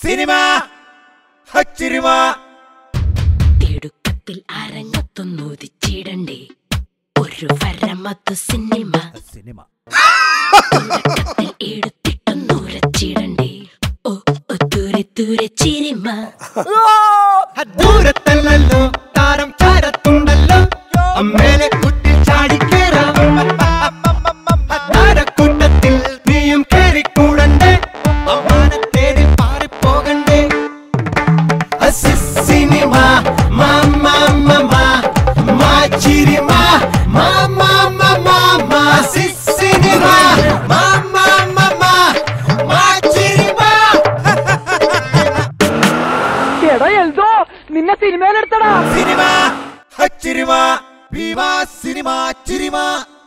Cinema ഹച്ചിരിമ തിടുക്കത്തിൽ അരങ്ങത്തൊന്നുദിച്ചിടണ്ടേ ഒരു വരമത്തു cinema cinema തുടക്കത്തിൽ എടുത്തിട്ടൊന്നുരച്ചിടണ്ടേ ഓ ഓ, ദൂരെ ദൂരെ ചിരിമ ദൂരത്തല്ലല്ലോ താരം ചാരത്തുണ്ടല്ലോ അമ്മേലെ കുട്ടി ചാടിക്കേറാം താരക്കൂട്ടത്തിൽ നീയും കേറിക്കൂടണ്ടേ അമ്മാനത്തേരിൽ പാറിപ്പോകണ്ടേ അസി സിനിമ മാമ മമ മാച്ചിരിമ മാമ മമ അസി സിനിമ മാമ മമ മാച്ചിരിമ എടാ എൽദോ നിന്നെ സിനിമയിലെടുത്തടാ സിനിമ ഹച്ചിരിമ ഭീമ സിനിമ ചിരിമ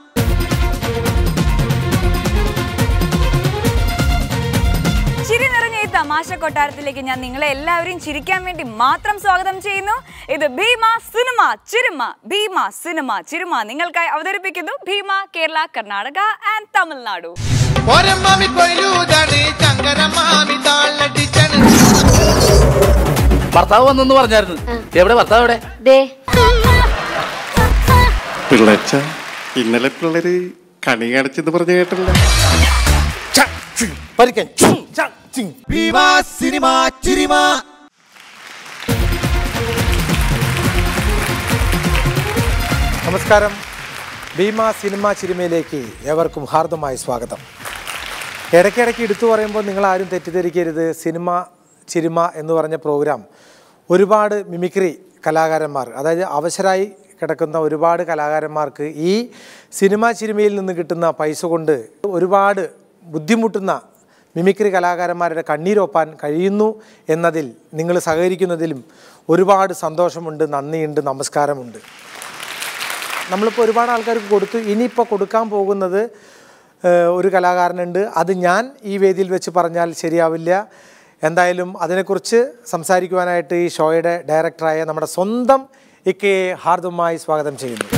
ചിരി നിറഞ്ഞ ഈ തമാശ കൊട്ടാരത്തിലേക്ക് ഞാൻ നിങ്ങളെ എല്ലാവരെയും ചിരിക്കാൻ വേണ്ടി മാത്രം സ്വാഗതം ചെയ്യുന്നു ഇത് ഭീമ സിനിമ ചിരുമ ഭീമ സിനിമ ചിരുമ നിങ്ങൾക്കായി അവതരിപ്പിക്കുന്നു ഭീമ കേരള കർണാടക ആൻഡ് തമിഴ്നാടു ഒരമ്മാമി കൊയിലൂതാണ് ചങ്കരമാമി താളടിച്ചണ് ഭർത്താവ് വന്നെന്ന് പറഞ്ഞായിരുന്നു എവിടെ ഭർത്താവ് എവിടെ ദേ പിള്ളച്ച ഇന്നലെ പിള്ളേര് കണി കാണിച്ചെന്ന് പറഞ്ഞു കേട്ടില്ല ഭീമ സിനിമ ചിരിമ നമസ്കാരം ഭീമ സിനിമ ചിരിമയിലേക്ക് ഏവർക്കും ഹാർദമായ സ്വാഗതം ഇടയ്ക്കിടയ്ക്ക് എടുത്തു പറയുമ്പോൾ നിങ്ങൾ ആരും തെറ്റിദ്ധരിക്കരുത് സിനിമ ചിരിമ എന്ന് പറഞ്ഞ പ്രോഗ്രാം ഒരുപാട് മിമിക്രി കലാകാരന്മാർ അതായത് അവശരായി കിടക്കുന്ന ഒരുപാട് കലാകാരന്മാർക്ക് ഈ സിനിമ ചിരിമയിൽ നിന്ന് കിട്ടുന്ന പൈസ കൊണ്ട് ഒരുപാട് ബുദ്ധിമുട്ടുന്ന മിമിക്രി കലാകാരന്മാരുടെ കണ്ണീരൊപ്പാൻ കഴിയുന്നു എന്നതിൽ നിങ്ങൾ സഹകരിക്കുന്നതിലും ഒരുപാട് സന്തോഷമുണ്ട് നന്ദിയുണ്ട് നമസ്കാരമുണ്ട് നമ്മളിപ്പോൾ ഒരുപാട് ആൾക്കാർക്ക് കൊടുത്തു ഇനിയിപ്പോൾ കൊടുക്കാൻ പോകുന്നത് ഏഹ്, ഒരു കലാകാരനുണ്ട് അത് ഞാൻ ഈ വേദിയിൽ വെച്ച് പറഞ്ഞാൽ ശരിയാവില്ല എന്തായാലും അതിനെക്കുറിച്ച് സംസാരിക്കുവാനായിട്ട് ഈ ഷോയുടെ ഡയറക്ടറായ നമ്മുടെ സ്വന്തം ഇക്കയെ ഹാർദമായി സ്വാഗതം ചെയ്യുന്നു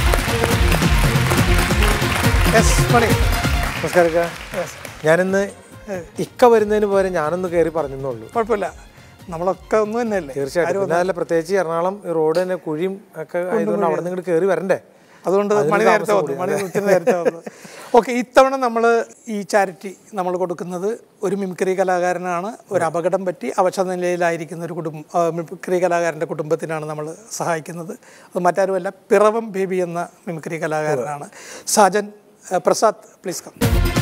യെസ് മണി നമസ്കാരം ഇക്ക. ഞാനിന്ന് ഇക്ക വരുന്നതിന് പോലെ ഞാനൊന്ന് കയറി പറഞ്ഞെന്നുള്ളൂ കുഴപ്പമില്ല നമ്മളൊക്കെ ഒന്നും തന്നെയല്ലേ തീർച്ചയായിട്ടും പിന്നെ അതല്ല പ്രത്യേകിച്ച് എറണാകുളം ഈ റോഡ് തന്നെ കുഴിയും ഒക്കെ ആയതുകൊണ്ട് അവിടെ നിന്ന് കയറി വരണ്ടേ അതുകൊണ്ട് അതിന് മണി നേരത്തെ താമസം വന്നു കൂടി. മണി ഒത്തിരി നേരത്തെ വന്നു ഓക്കെ ഇത്തവണ നമ്മൾ ഈ ചാരിറ്റി നമ്മൾ കൊടുക്കുന്നത് ഒരു മിമിക്രി കലാകാരനാണ് ഒരു അപകടം പറ്റി അവശ നിലയിലായിരിക്കുന്ന ഒരു കുടുംബം ആ, മിമിക്രി കലാകാരൻ്റെ കുടുംബത്തിനാണ് നമ്മൾ സഹായിക്കുന്നത് അത് മറ്റാരുമല്ല പിറവം ബേബി എന്ന മിമിക്രി കലാകാരനാണ് സാജൻ ആ, പ്രസാദ് പ്ലീസ് കം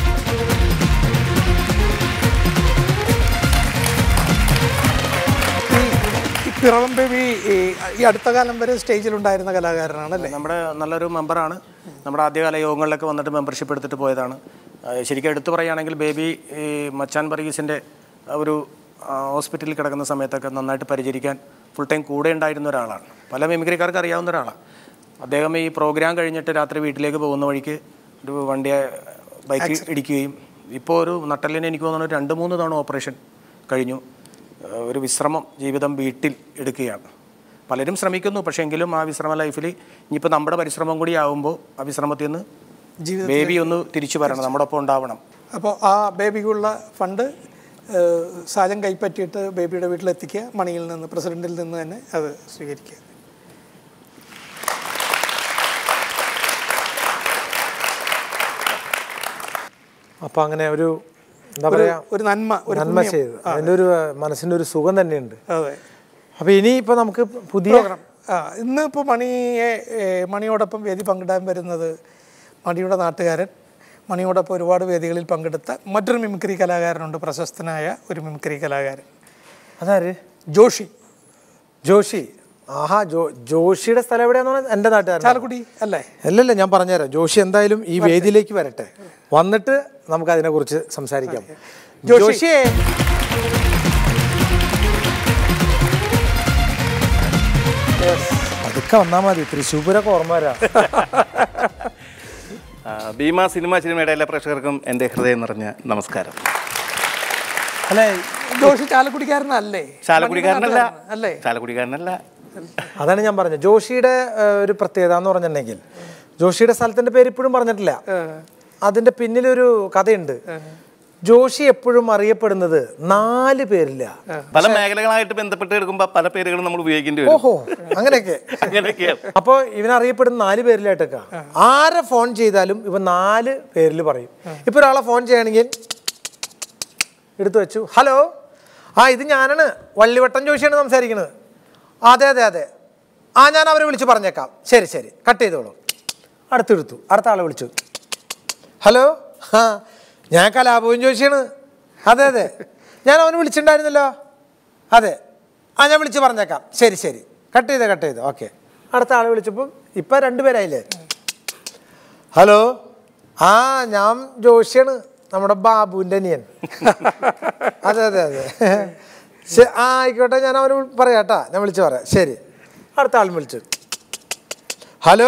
ഈ പിറവം ബേബി ഈ ഈ അടുത്ത കാലം വരെ സ്റ്റേജിലുണ്ടായിരുന്ന കലാകാരനാണ് അല്ലേ നമ്മുടെ നല്ലൊരു മെമ്പറാണ് നമ്മുടെ ആദ്യകാല യോഗങ്ങളിലൊക്കെ വന്നിട്ട് മെമ്പർഷിപ്പ് എടുത്തിട്ട് പോയതാണ് ആ, ശരിക്കും എടുത്തു പറയുകയാണെങ്കിൽ ബേബി ഈ മച്ചാൻ ബർഗീസിൻ്റെ ഒരു ആ, ഹോസ്പിറ്റലിൽ കിടക്കുന്ന സമയത്തൊക്കെ നന്നായിട്ട് പരിചരിക്കാൻ ഫുൾ ടൈം കൂടെ ഉണ്ടായിരുന്ന ഒരാളാണ് പല മിമിക്രിക്കാർക്ക് അറിയാവുന്ന ഒരാളാണ് അദ്ദേഹം ഈ പ്രോഗ്രാം കഴിഞ്ഞിട്ട് രാത്രി വീട്ടിലേക്ക് പോകുന്ന വഴിക്ക് ഒരു വണ്ടിയെ ബൈക്ക് ഇടിക്കുകയും ഇപ്പോൾ ഒരു നട്ടലിന് എനിക്ക് തോന്നുന്നു രണ്ട് മൂന്ന് തവണ ഓപ്പറേഷൻ കഴിഞ്ഞു ആ, ഒരു വിശ്രമം ജീവിതം വീട്ടിൽ എടുക്കുകയാണ് പലരും ശ്രമിക്കുന്നു പക്ഷേ എങ്കിലും ആ വിശ്രമ ലൈഫിൽ ഇനിയിപ്പോൾ നമ്മുടെ പരിശ്രമം കൂടി ആവുമ്പോൾ ആ വിശ്രമത്തിൽ നിന്ന് ജീവിതത്തിൽ ബേബി ഒന്ന് തിരിച്ചു വരണം നമ്മുടെ ഒപ്പം ഉണ്ടാവണം അപ്പോൾ ആ ബേബിക്കുള്ള ഫണ്ട് ഏഹ്, സാജൻ കൈപ്പറ്റിയിട്ട് ബേബിയുടെ വീട്ടിലെത്തിക്കുക മണിയിൽ നിന്ന് പ്രസിഡന്റിൽ നിന്ന് തന്നെ അത് സ്വീകരിക്കുക അപ്പം അങ്ങനെ ഒരു എന്താ ഒരു- പറയാ ഒരു നന്മ ഒരു നന്മ പുണ്യം. ചെയ്തു അതിൻ്റെ ഒരു മനസ്സിൻ്റെ ഒരു സുഖം തന്നെയുണ്ട് അതെ അപ്പം ഇനി ഇപ്പം നമുക്ക് പുതിയ പ്രോഗ്രാം ആ ഇന്ന് ഇപ്പോൾ മണിയെ ഏഹ്, മണിയോടൊപ്പം വേദി പങ്കിടാൻ വരുന്നത് മണിയുടെ നാട്ടുകാരൻ മണിയോടൊപ്പം ഒരുപാട് വേദികളിൽ പങ്കെടുത്ത മറ്റൊരു മിമിക്രി കലാകാരനുണ്ട് പ്രശസ്തനായ ഒരു മിമിക്രി കലാകാരൻ അതാര് ജോഷി ജോഷി ആഹാ ജോ ജോഷിയുടെ സ്ഥലം എവിടെയാന്ന് പറഞ്ഞാൽ എൻ്റെ നാട്ടുകാരൻ ചാലക്കുടി അല്ലേ അല്ലല്ല ഞാൻ പറഞ്ഞുതരാം ജോഷി എന്തായാലും ഈ വേദിയിലേക്ക് വരട്ടെ വന്നിട്ട് നമുക്ക് അതിനെക്കുറിച്ച് സംസാരിക്കാം ജോഷി. ജോഷിയെ പതുക്കെ വന്നാൽ മതി തൃശ്ശൂരൊക്കെ ഓർമ്മ വരാം ആ, ഭീമ സിനിമ സിനിമയുടെ എല്ലാ പ്രേക്ഷകർക്കും എൻ്റെ ഹൃദയം നിറഞ്ഞ നമസ്കാരം അല്ലേ ജോഷി ചാലക്കുടിക്കാരനല്ലേ ചാലക്കുടിക്കാരനല്ല അല്ലേ ചാലക്കുടിക്കാരനല്ല അതാണ് ഞാൻ പറഞ്ഞത് ജോഷിയുടെ ഏഹ്, ഒരു പ്രത്യേകത എന്ന് പറഞ്ഞിട്ടുണ്ടെങ്കിൽ ജോഷിയുടെ സ്ഥലത്തിന്റെ പേര് ഇപ്പോഴും പറഞ്ഞിട്ടില്ല അതിന്റെ പിന്നിലൊരു കഥയുണ്ട് ജോഷി എപ്പോഴും അറിയപ്പെടുന്നത് നാല് പേരില്ല പല മേഖലകളായിട്ട് ബന്ധപ്പെട്ട് എടുക്കുമ്പോൾ പല പേരുകളും നമ്മൾ ഉപയോഗിക്കേണ്ടി വരും ഓഹോ അങ്ങനെയൊക്കെ അങ്ങനെയൊക്കെയാണ് അപ്പോൾ ഇവൻ അറിയപ്പെടുന്ന നാല് പേരിലായിട്ടൊക്കെ ആരെ ഫോൺ ചെയ്താലും ഇവൻ നാല് പേരിൽ പറയും ഇപ്പൊ ഒരാളെ ഫോൺ ചെയ്യണമെങ്കിൽ എടുത്തു വെച്ചു ഹലോ ആ ഇത് ഞാനാണ് വള്ളിവട്ടം ജോഷിയാണ് സംസാരിക്കുന്നത് അതെ അതെ അതെ ആ ഞാൻ അവരെ വിളിച്ച് പറഞ്ഞേക്കാം ശരി ശരി കട്ട് ചെയ്തോളൂ അടുത്തെടുത്തു അടുത്ത ആളെ വിളിച്ചു ഹലോ ആ ഞാൻ കലാഭവൻ ജോഷിയാണ് അതെ അതെ ഞാൻ അവന് വിളിച്ചിട്ടുണ്ടായിരുന്നല്ലോ അതെ ആ ഞാൻ വിളിച്ച് പറഞ്ഞേക്കാം ശരി ശരി കട്ട് ചെയ്തേ കട്ട് ചെയ്തോ ഓക്കെ അടുത്ത ആൾ വിളിച്ചപ്പോൾ ഇപ്പം രണ്ടുപേരായില്ലേ ഹലോ ആ ഞാൻ ജോഷിയാണ് നമ്മുടെ ബാബുവിൻ്റെ അനിയൻ അതെ അതെ അതെ ശ- ആ ആയിക്കോട്ടെ ഞാൻ അവന് പറയാം കേട്ടാ ഞാൻ വിളിച്ച് പറയാം ശരി അടുത്ത ആളും വിളിച്ചു ഹലോ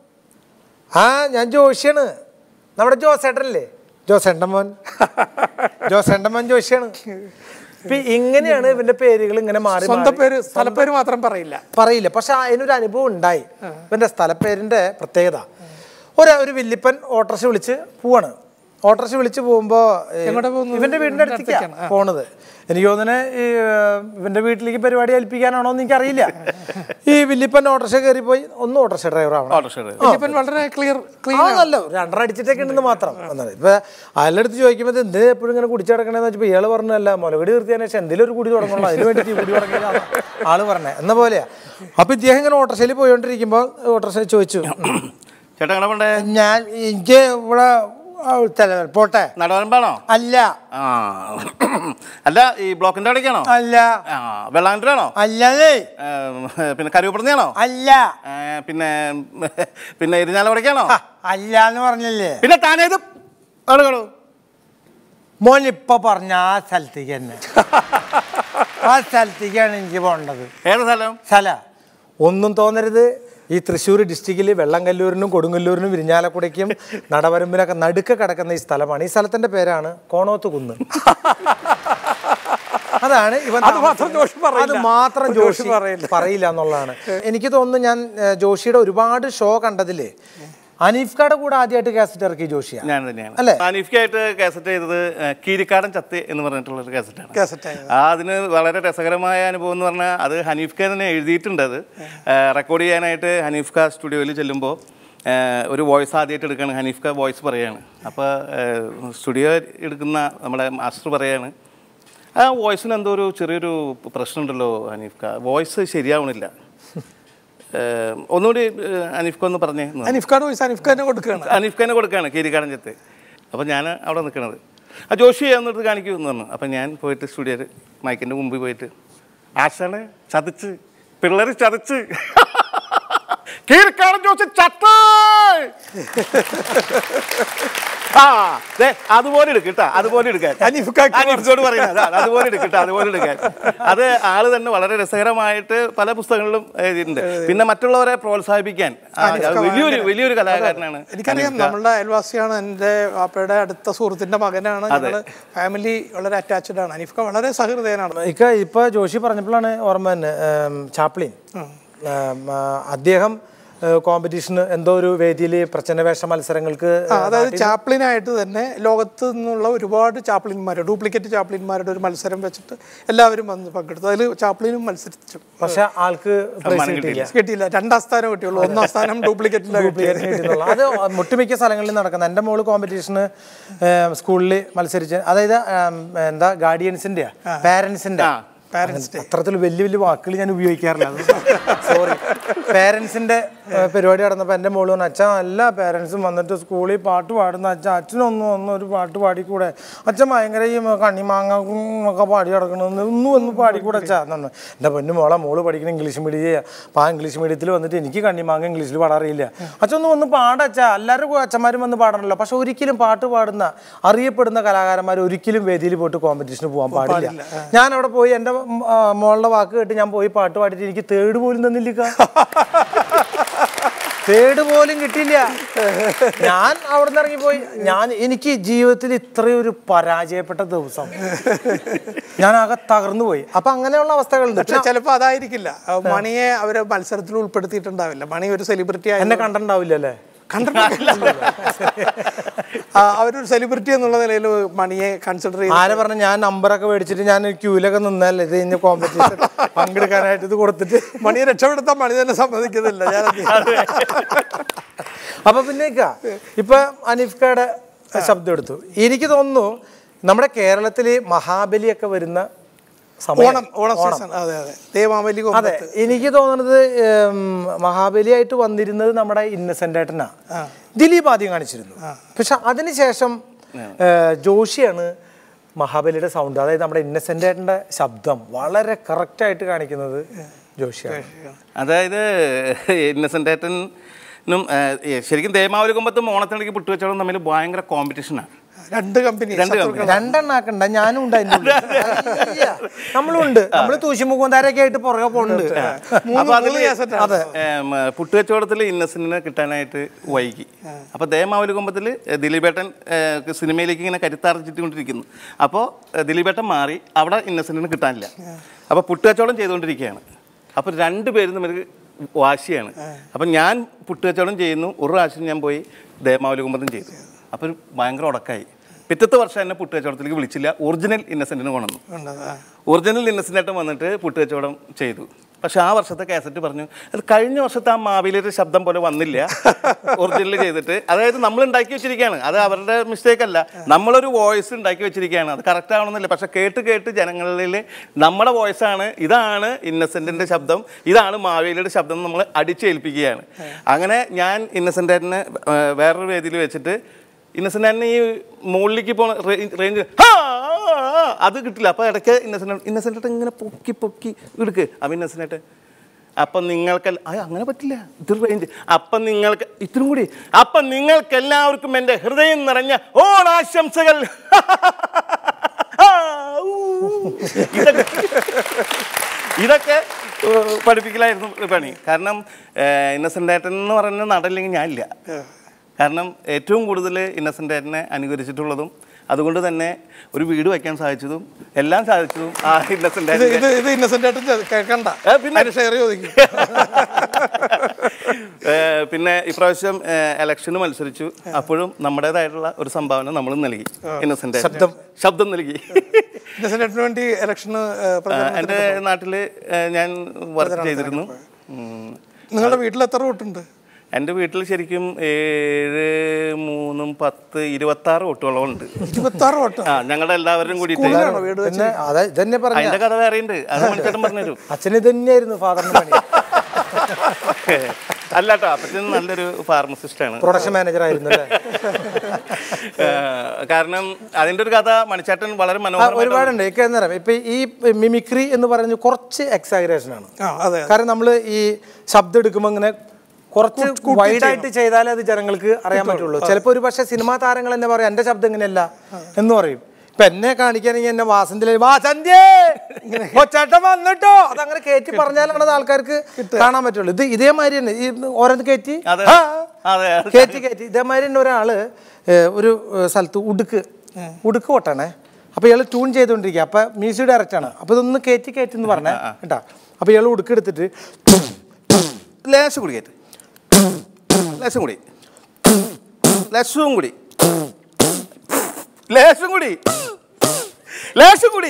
ആ ഞാൻ ജോഷിയാണ് നമ്മുടെ ജോസേട്ടനല്ലേ ജോസേട്ടൻ മോൻ ജോസേട്ടൻ മോൻ ജോഷിയാണ് ഇപ്പൊ ഇങ്ങനെയാണ് ഇവന്റെ പേരുകൾ ഇങ്ങനെ മാറി സ്വന്തം മാറി- പേര് സ്ഥലപ്പേര് മാത്രം പറയില്ല പറയില്ല പക്ഷെ അതിനൊരു അനുഭവം ഉണ്ടായി ഇവന്റെ സ്ഥലപ്പേരിന്റെ പ്രത്യേകത ഒരു ഒരു വില്ലിപ്പൻ ഓട്ടോറിക്ഷ വിളിച്ച് പോവാണ് ഓട്ടോറിക്ഷ വിളിച്ച് പോകുമ്പോ ഏ, എങ്ങോട്ടാ പോകുന്നത്? ഇവന്റെ വീടിന്റെ അടുത്തേക്കാണ് അടുത്തേക്കാണ്, ആ. പോണത് എനിക്ക് തോന്നുന്നത് ഈ ഏ, ഇവന്റെ വീട്ടിലേക്ക് പരിപാടി ഏൽപ്പിക്കാനാണോ എന്ന് എനിക്കറിയില്ല ഈ വില്ലിപ്പൻ ഓട്ടോറിക്ഷ കയറി പോയി ഒന്ന് ഓട്ടോറിക്ഷ ഡ്രൈവർ ആവണം ഓട്ടോറിക്ഷ driver. ഇതിപ്പം വളരെ ക്ലിയർ ക്ലീൻ ആ നല്ല രണ്ടര അടിച്ചിട്ടൊക്കെ ഉണ്ടെന്ന് മാത്രം എന്നാണ് ഇപ്പൊ അയാളടുത്ത് ചോദിക്കുമ്പോൾ എന്ത് എപ്പോഴും ഇങ്ങനെ കുടിച്ചു കിടക്കണേന്ന് വെച്ചപ്പോൾ ഇയാൾ പറഞ്ഞല്ല മുലകടി നിർത്തിയതിനു ശേഷം എന്തെങ്കിലും ഒരു കുടി തുടങ്ങണല്ലോ അതിന് വേണ്ടിയിട്ട് ഈ കുടി തുടങ്ങിയത് ആള് പറഞ്ഞേ എന്ന പോലെയാ അപ്പൊ ഇദ്ദേഹം ഇങ്ങനെ ഓട്ടോറിക്ഷയിൽ പോയോണ്ടിരിക്കുമ്പോൾ ഓട്ടോറിക്ഷ ചോദിച്ചു ചേട്ടാ എങ്ങനെ പോണ്ടേ ഞാൻ എനിക്ക് ഇവിടെ ആ, തല- പോട്ടെ നടവരമ്പാണോ അല്ല ആ അല്ല ഈ ബ്ലോക്കിന്റെ അവിടേക്കാണോ അല്ല ആ വെള്ളാണ്ടിലാണോ അല്ലേ പിന്നെ കരുവപ്പുറന്നെയാണോ അല്ല പിന്നെ പിന്നെ ഇരിഞ്ഞാലവിടേക്കാണോ അല്ല എന്ന് പറഞ്ഞില്ലേ പിന്നെ താനേത് ആളുകളോ മോൻ ഇപ്പൊ പറഞ്ഞ ആ സ്ഥലത്തേക്ക് തന്നെ ആ സ്ഥലത്തേക്കാണ് എനിക്ക് പോകേണ്ടത് ഏത് സ്ഥലം സ്ഥല ഒന്നും തോന്നരുത് ഈ തൃശ്ശൂർ ഡിസ്ട്രിക്റ്റിൽ വെള്ളംകല്ലൂരിനും കൊടുങ്ങല്ലൂരിനും വിരിഞ്ഞാലക്കുടയ്ക്കും നടവരമ്പിനൊക്കെ നടുക്ക് കിടക്കുന്ന ഈ സ്ഥലമാണ് ഈ സ്ഥലത്തിന്റെ പേരാണ് കോണോത്ത് കുന്ന് അതാണ് ഇവൻ അത് മാത്രം ജോഷി പറയില്ല. അത് മാത്രം ജോഷി ജോഷി പറയില്ല. പറയില്ല എന്നുള്ളതാണ് എനിക്ക് തോന്നുന്നു ഞാൻ ഏഹ്, ജോഷിയുടെ ഒരുപാട് ഷോ കണ്ടതില് അനീഫ്കയുടെ കൂടെ ആദ്യമായിട്ട് കാസറ്റ് ഇറക്കി ജോഷിയ ഞാൻ തന്നെയാണ് അല്ലേ? അനീഫിക്കായിട്ട് കാസറ്റ് ചെയ്തത് ഏഹ്, കീരിക്കാടൻ ചത്ത് എന്ന് പറഞ്ഞിട്ടുള്ള ഒരു കാസറ്റാണ് കാസറ്റ് ആയത്. ആ അതിന് വളരെ രസകരമായ അനുഭവം എന്ന് പറഞ്ഞാൽ അത് ഹനീഫ് ഖാൻ തന്നെ എഴുതിയിട്ടുണ്ട് അത് റെക്കോർഡ് ചെയ്യാനായിട്ട് ഹനീഫ് ഖാൻ സ്റ്റുഡിയോയിൽ ചെല്ലുമ്പോൾ ഒരു വോയിസ് ആദ്യമായിട്ട് എടുക്കുകയാണ് ഹനീഫ് ഖാൻ വോയിസ് പറയാണ് അപ്പോൾ സ്റ്റുഡിയോ എടുക്കുന്ന നമ്മുടെ മാസ്റ്റർ പറയാണ് ആ വോയിസിന് എന്തോ ഒരു ചെറിയൊരു പ്രശ്നമുണ്ടല്ലോ ഹനീഫ് ഖാൻ വോയിസ് ശരിയാവണില്ല ഏഹ്, ഒന്നുകൂടി ഏഹ്, ഹനീഫ് ഖാൻ ഒന്ന് പറഞ്ഞേ എന്ന് പറഞ്ഞു. അനിഫ്ഖാൻ വോയിസ് അനിഫ്ഖാനെ കൊടുക്കുകയാണ് അനീഫ് ഖാനെ കൊടുക്കുകയാണ് കീരിക്കാടൻ ചെത്ത് അപ്പോൾ ഞാൻ അവിടെ നിൽക്കണത് ആ ജോഷി എന്നിട്ട് കാണിക്കൂ എന്ന് പറഞ്ഞു അപ്പം ഞാൻ പോയിട്ട് സ്റ്റുഡിയോയിൽ മൈക്കിൻ്റെ മുമ്പിൽ പോയിട്ട് ആശാനെ ചതച്ച് പിള്ളേർ ചതച്ച് കീരിക്കാടൻ ജോഷി ചത്ത ആ ദേ, അതുപോലെ എടുക്കട്ടാ അതുപോലെ എടുക്കാൻ അനീഫ്ക്കാക്ക് അനീഫിനോട് പറയുന്നത് അതാണ്, അതുപോലെ എടുക്കട്ടെ അതുപോലെ എടുക്കാൻ അത് ആള് തന്നെ വളരെ രസകരമായിട്ട് പല പുസ്തകങ്ങളിലും എഴുതിയിട്ടുണ്ട് പിന്നെ മറ്റുള്ളവരെ പ്രോത്സാഹിപ്പിക്കാൻ ആ, അത് വലിയൊരു വലിയൊരു കലാകാരനാണ് എനിക്കറിയാം അനീഫ്ക്ക. നമ്മളുടെ അയൽവാസിയാണ് എൻ്റെ വാപ്പയുടെ അടുത്ത സുഹൃത്തിന്റെ മകനാണ് ഞങ്ങൾ ഫാമിലി വളരെ അറ്റാച്ച്ഡ് ആണ് അനീഫ്ക വളരെ സഹൃദയനാണ് ഇക്ക ഇപ്പൊ ജോഷി പറഞ്ഞപ്പോഴാണ് ഓർമ്മ തന്നെ ഏം, ചാപ്ലിൻ ഏം, ആ, അദ്ദേഹം കോമ്പറ്റീഷന് എന്തോ ഒരു വേദിയിൽ പ്രച്ഛന്നവേഷ മത്സരങ്ങൾക്ക് ആ, അതായത് ചാപ്ലിനായിട്ട് തന്നെ ലോകത്ത് നിന്നുള്ള ഒരുപാട് ചാപ്ലിന്മാർ ഡ്യൂപ്ലിക്കേറ്റ് ചാപ്ലിന്മാരുടെ ഒരു മത്സരം വെച്ചിട്ട് എല്ലാവരും വന്ന് പങ്കെടുത്തു അതിൽ ചാപ്ലിനും മത്സരിച്ചു പക്ഷെ ആൾക്ക് പ്രൈസ് സമ്മാനം കിട്ടിയില്ല കിട്ടിയില്ല രണ്ടാം സ്ഥാനം കിട്ടിയുള്ളൂ ഒന്നാം സ്ഥാനം ഡ്യൂപ്ലിക്കേറ്റിലാണ് ഡ്യൂപ്ലിക്കേറ്റ് കിട്ടിയത് കിട്ടിയെന്നുള്ള. അത് ഒട്ടുമിക്ക സ്ഥലങ്ങളിൽ നടക്കുന്ന എൻ്റെ മോള് കോമ്പറ്റീഷന് സ്കൂളിൽ മത്സരിച്ച് അതായത് ഏം, എന്താ ഗാർഡിയൻസിന്റെ പാരൻസിന്റെ Parents അത്തരത്തിൽ വലിയ വലിയ വാക്കുകൾ ഞാൻ ഉപയോഗിക്കാറില്ല സോറി പേരൻസിന്റെ പരിപാടി നടന്നപ്പോൾ എൻ്റെ മോള് പറഞ്ഞു അച്ഛൻ എല്ലാ പേരൻസും വന്നിട്ട് സ്കൂളിൽ പാട്ട് പാടുന്ന അച്ഛൻ അച്ഛനൊന്നും ഒന്ന് ഒരു പാട്ട് പാടിക്കൂടെ അച്ഛൻ ഭയങ്കര ഈ കണ്ണിമാങ്ങ ഒക്കെ പാടി കിടക്കണമെന്ന് ഒന്നും ഒന്ന് പാടിക്കൂടെ അച്ഛാ എന്നു എൻ്റെ പൊന്നു മോളെ മോള് പഠിക്കുന്ന ഇംഗ്ലീഷ് മീഡിയം അപ്പോൾ ആ ഇംഗ്ലീഷ് മീഡിയത്തിൽ വന്നിട്ട് എനിക്ക് കണ്ണിമാങ്ങ ഇംഗ്ലീഷിൽ പാടാറിയില്ല അച്ഛൻ ഒന്ന് വന്ന് പാടച്ചാ എല്ലാവരും അച്ഛന്മാരും വന്ന് പാടണല്ലോ പക്ഷെ ഒരിക്കലും പാട്ട് പാടുന്ന അറിയപ്പെടുന്ന കലാകാരന്മാർ ഒരിക്കലും വേദിയിൽ പോയിട്ട് കോമ്പറ്റീഷന് പോകാൻ പാടില്ല ഞാൻ അവിടെ പോയി എൻ്റെ ഉം, ആ, മോളുടെ വാക്ക് കേട്ട് ഞാൻ പോയി പാട്ട് പാടിയിട്ട് എനിക്ക് തേർഡ് പോലും തന്നില്ല തേർഡ് പോലും കിട്ടിയില്ല ഞാൻ അവിടെ നിന്ന് ഇറങ്ങിപ്പോയി ഞാൻ എനിക്ക് ജീവിതത്തിൽ ഇത്രയും ഒരു പരാജയപ്പെട്ട ദിവസം ഞാൻ ആകെ തകർന്നു പോയി അപ്പൊ അങ്ങനെയുള്ള അവസ്ഥകളുണ്ട് പക്ഷെ ചിലപ്പോൾ അതായിരിക്കില്ല ആ, മണിയെ അവരെ മത്സരത്തിൽ ഉൾപ്പെടുത്തിയിട്ടുണ്ടാവില്ല മണി ഒരു സെലിബ്രിറ്റി ആയി എന്നെ കണ്ടിട്ടുണ്ടാവില്ല അല്ലേ ആ, അവരൊരു സെലിബ്രിറ്റി എന്നുള്ള നിലയിൽ മണിയെ കൺസിഡർ ചെയ്ത് ആരെ പറഞ്ഞ ഞാൻ നമ്പറൊക്കെ മേടിച്ചിട്ട് ഞാൻ ക്യൂലൊക്കെ നിന്നല്ലേ ഇത് കഴിഞ്ഞ കോമ്പറ്റീഷൻ പങ്കെടുക്കാനായിട്ട് ഇത് കൊടുത്തിട്ട് മണിയെ രക്ഷപ്പെടുത്താൻ മണി തന്നെ സമ്മതിക്കുന്നില്ല ഞാൻ അപ്പൊ പിന്നെ ഇക്ക, ഇപ്പൊ അനീഫ്കയുടെ ശബ്ദം എടുത്തു എനിക്ക് തോന്നുന്നു നമ്മുടെ കേരളത്തില് മഹാബലിയൊക്കെ വരുന്ന സമയം. ഓണം ഓണം സീസൺ അതെ അതെ ദേവാമലി അതെ കൊമ്പത്ത് എനിക്ക് തോന്നുന്നത് ഉം, മഹാബലിയായിട്ട് വന്നിരുന്നത് നമ്മുടെ ഇന്നസെന്റ് ഏട്ടനാ ദിലീപ് ആദ്യം കാണിച്ചിരുന്നു പക്ഷെ അതിനുശേഷം ഏഹ്, ജോഷിയാണ് മഹാബലിയുടെ സൗണ്ട് അതായത് നമ്മുടെ ഇന്നസെന്റ് ഏട്ടന്റെ ശബ്ദം വളരെ കറക്റ്റ് ആയിട്ട് കാണിക്കുന്നത് ജോഷിയാണ് അതായത് ഇന്നസെൻ്റ് ഏട്ടനും ഏഹ്, ശരിക്കും ദേമാവലി കൊമ്പത്തും ഓണത്തിനിടയ്ക്ക് പുട്ടുവച്ചോളം തമ്മിൽ ഭയങ്കര കോമ്പറ്റീഷനാണ് രണ്ട് കമ്പനി രണ്ട് company. രണ്ടെണ്ണാക്കണ്ട ഞാനും ഉണ്ട് അതിന്റെ ഉള്ളിൽ. ഇല്ല, നമ്മളും ഉണ്ട് നമ്മള് തൂശിമുഖന്താരൊക്കെ ആയിട്ട് പുറകെ പോകുന്നുണ്ട് അപ്പൊ അതില് അതെ ഏം, പുട്ടുകച്ചവടത്തിൽ ഇന്നസെന്റിനെ കിട്ടാനായിട്ട് വൈകി അപ്പൊ ദേമാവലി കൊമ്പത്തിൽ ദിലീപേട്ടൻ ഏഹ്, സിനിമയിലേക്ക് ഇങ്ങനെ കരുത്താർജിട്ടുകൊണ്ടിരിക്കുന്നു അപ്പോൾ ദിലീപേട്ടൻ മാറി അവിടെ ഇന്നസെന്റിനെ കിട്ടാനില്ല അപ്പൊ പുട്ടുകച്ചവടം ചെയ്തുകൊണ്ടിരിക്കുകയാണ് അപ്പൊ രണ്ടുപേരും തമ്മിൽ വാശിയാണ് അപ്പം ഞാൻ പുട്ടുകച്ചവടം ചെയ്യുന്നു ഒരു പ്രാവശ്യം ഞാൻ പോയി ദേമാവലി കുമ്പത്തും ചെയ്തു അപ്പോൾ ഒരു ഭയങ്കര ഉടക്കായി പിറ്റത്തെ വർഷം എന്നെ പുട്ടുകച്ചവടത്തിലേക്ക് വിളിച്ചില്ല ഒറിജിനൽ ഇന്നസെന്റിനെ കൊണ്ടുവന്നു ഒറിജിനൽ ഇന്നസെന്റ് ആയിട്ട് വന്നിട്ട് പുട്ടുകച്ചവടം ചെയ്തു പക്ഷെ ആ വർഷത്തെ കാസറ്റ് പറഞ്ഞു അത് കഴിഞ്ഞ വർഷത്തെ ആ മാവേലിയുടെ ശബ്ദം പോലെ വന്നില്ല ഒറിജിനൽ ചെയ്തിട്ട് അതായത് നമ്മൾ ഉണ്ടാക്കി വെച്ചിരിക്കുകയാണ് അത് അവരുടെ മിസ്റ്റേക്ക് അല്ല നമ്മളൊരു വോയിസ് ഉണ്ടാക്കി വെച്ചിരിക്കുകയാണ് അത് കറക്റ്റ് ആവണമെന്നില്ല പക്ഷെ കേട്ട് കേട്ട് ജനങ്ങളിൽ നമ്മുടെ വോയിസാണ് ഇതാണ് ഇന്നസെന്റിന്റെ ശബ്ദം ഇതാണ് മാവേലിയുടെ ശബ്ദം എന്ന് നമ്മൾ അടിച്ചേൽപ്പിക്കുകയാണ് അങ്ങനെ ഞാൻ ഇന്നസെന്റിനെ വേറൊരു വേദിയിൽ വെച്ചിട്ട് ഇന്നസെന്റ് തന്നെ ഈ മുകളിലേക്ക് പോണ റേഞ്ച് അത് കിട്ടില്ല അപ്പൊ ഇടയ്ക്ക് ഇന്നസെന്റ് ഇന്നസെന്റ് ഇങ്ങനെ പൊക്കി പൊക്കി എടുക്ക് അപ്പൊ ഇന്നസെന്റ് അപ്പം നിങ്ങൾക്ക് അങ്ങനെ പറ്റില്ല ഇത് റേഞ്ച് അപ്പം നിങ്ങൾക്ക് ഇത്തിരി കൂടി അപ്പം നിങ്ങൾക്ക് എല്ലാവർക്കും എൻ്റെ ഹൃദയം നിറഞ്ഞ ഓണാശംസകൾ ആ, ഊ. ഇതൊക്കെ ഇതൊക്കെ ഏഹ്, പഠിപ്പിക്കലായിരുന്നു പണി കാരണം ഇന്നസെന്റ് ഏട്ടൻ എന്ന് പറയുന്ന നടല്ലെങ്കിൽ ഞാനില്ല കാരണം ഏറ്റവും കൂടുതൽ ഇന്നസെന്റ് ഏട്ടനെ അനുകരിച്ചിട്ടുള്ളതും അതുകൊണ്ട് തന്നെ ഒരു വീട് വയ്ക്കാൻ സാധിച്ചതും എല്ലാം സാധിച്ചതും ആ ഇന്നസെന്റ് ഇത് ഏട്ടൻ്റെ ഇത് ഇത് ഇന്നസെന്റ് ആയിട്ട് ചെ- കേൾക്കണ്ട ഏ, പിന്നെ? ഷെയർ ചോദിക്കും ഏഹ് പിന്നെ ഇപ്രാവശ്യം ഇലക്ഷന് മത്സരിച്ചു അപ്പോഴും നമ്മുടേതായിട്ടുള്ള ഒരു സംഭാവന നമ്മൾ നൽകി ഇന്നസെന്റ് ശബ്ദം ശബ്ദം നൽകി ഇന്നസെന്റിന് വേണ്ടി ഇലക്ഷന് എൻ്റെ നാട്ടിൽ ഞാൻ വർക്ക് ചെയ്തിരുന്നു ഉം. നിങ്ങളുടെ വീട്ടിൽ എത്ര വോട്ടുണ്ട് എൻ്റെ വീട്ടിൽ ശരിക്കും ഏഴ് മൂന്നും പത്ത് ഇരുപത്തി ആറ് വോട്ടോളം ഉണ്ട് ഇരുപത്തി ആറ് വോട്ട് ആ ഞങ്ങളുടെ എല്ലാവരും കൂടിയിട്ട് സ്കൂളിലാണോ വീട് വെച്ച് പിന്നെ അതെ ഇതന്നെ പറഞ്ഞ അതിന്റെ കഥ വേറെ ഉണ്ട് അത് മണിച്ചേട്ടൻ പറഞ്ഞുതരും അച്ഛന് തന്നെയായിരുന്നു ഫാദറിന്റെ പണി അല്ല കേട്ടോ അപ്പച്ചൻ നല്ലൊരു ഫാർമസിസ്റ്റ് ആണ് പ്രൊഡക്ഷൻ മാനേജർ ആയിരുന്നു അല്ലേ ഏഹ് കാരണം അതിന്റെ ഒരു കഥ മണിച്ചേട്ടൻ വളരെ ആ, മനോഹരമായിട്ട് ഒരുപാടുണ്ട് എനിക്ക് എന്നറിയാം ഇപ്പൊ ഈ മിമിക്രി എന്ന് പറയുന്നത് കുറച്ച് എക്സാഗ്രേഷൻ ആണ് ആ അതെ കാരണം നമ്മൾ ഈ ശബ്ദം എടുക്കുമ്പോൾ ഇങ്ങനെ കുറച്ച് വൈഡായിട്ട് ചെയ്താലേ അത് ജനങ്ങൾക്ക് അറിയാൻ പറ്റുള്ളൂ ചിലപ്പോൾ ഒരു പക്ഷേ സിനിമാ താരങ്ങൾ തന്നെ പറയും എൻ്റെ ശബ്ദം ഇങ്ങനെയല്ല എന്ന് പറയും ഇപ്പൊ എന്നെ കാണിക്കുകയാണെങ്കിൽ എന്നെ വാസന്തിലെ വാസന്ത്യേ ചേട്ടൻ വന്നിട്ടോ അതങ്ങനെ കയറ്റി പറഞ്ഞാലാണ് അത് ആൾക്കാർക്ക് കാണാൻ പറ്റുള്ളൂ ഇത് ഇതേമാതിരി തന്നെ ഈ ഓരോന്ന് കയറ്റി അതെ. ആ, അതെ, അതെ. കയറ്റി കയറ്റി ഇതേമാതിരി തന്നെ ഒരാള് ഏ, ഒരു ഏ, സ്ഥലത്ത് ഉടുക്ക് ഉടുക്ക് പൊട്ടണേ അപ്പൊ ഇയാൾ ട്യൂൺ ചെയ്തുകൊണ്ടിരിക്കുക അപ്പൊ മ്യൂസിക് ഡയറക്റ്റ് ആണ് അപ്പൊ ഇതൊന്ന് കയറ്റി കയറ്റി എന്ന് പറഞ്ഞേ കേട്ടാ അപ്പൊ ഇയാൾ ഉടുക്ക് എടുത്തിട്ട് ലേശം കൂടി കയറ്റ് ലേശം കൂടി ലേശവും കൂടി ലേശം കൂടി ലേശം കൂടി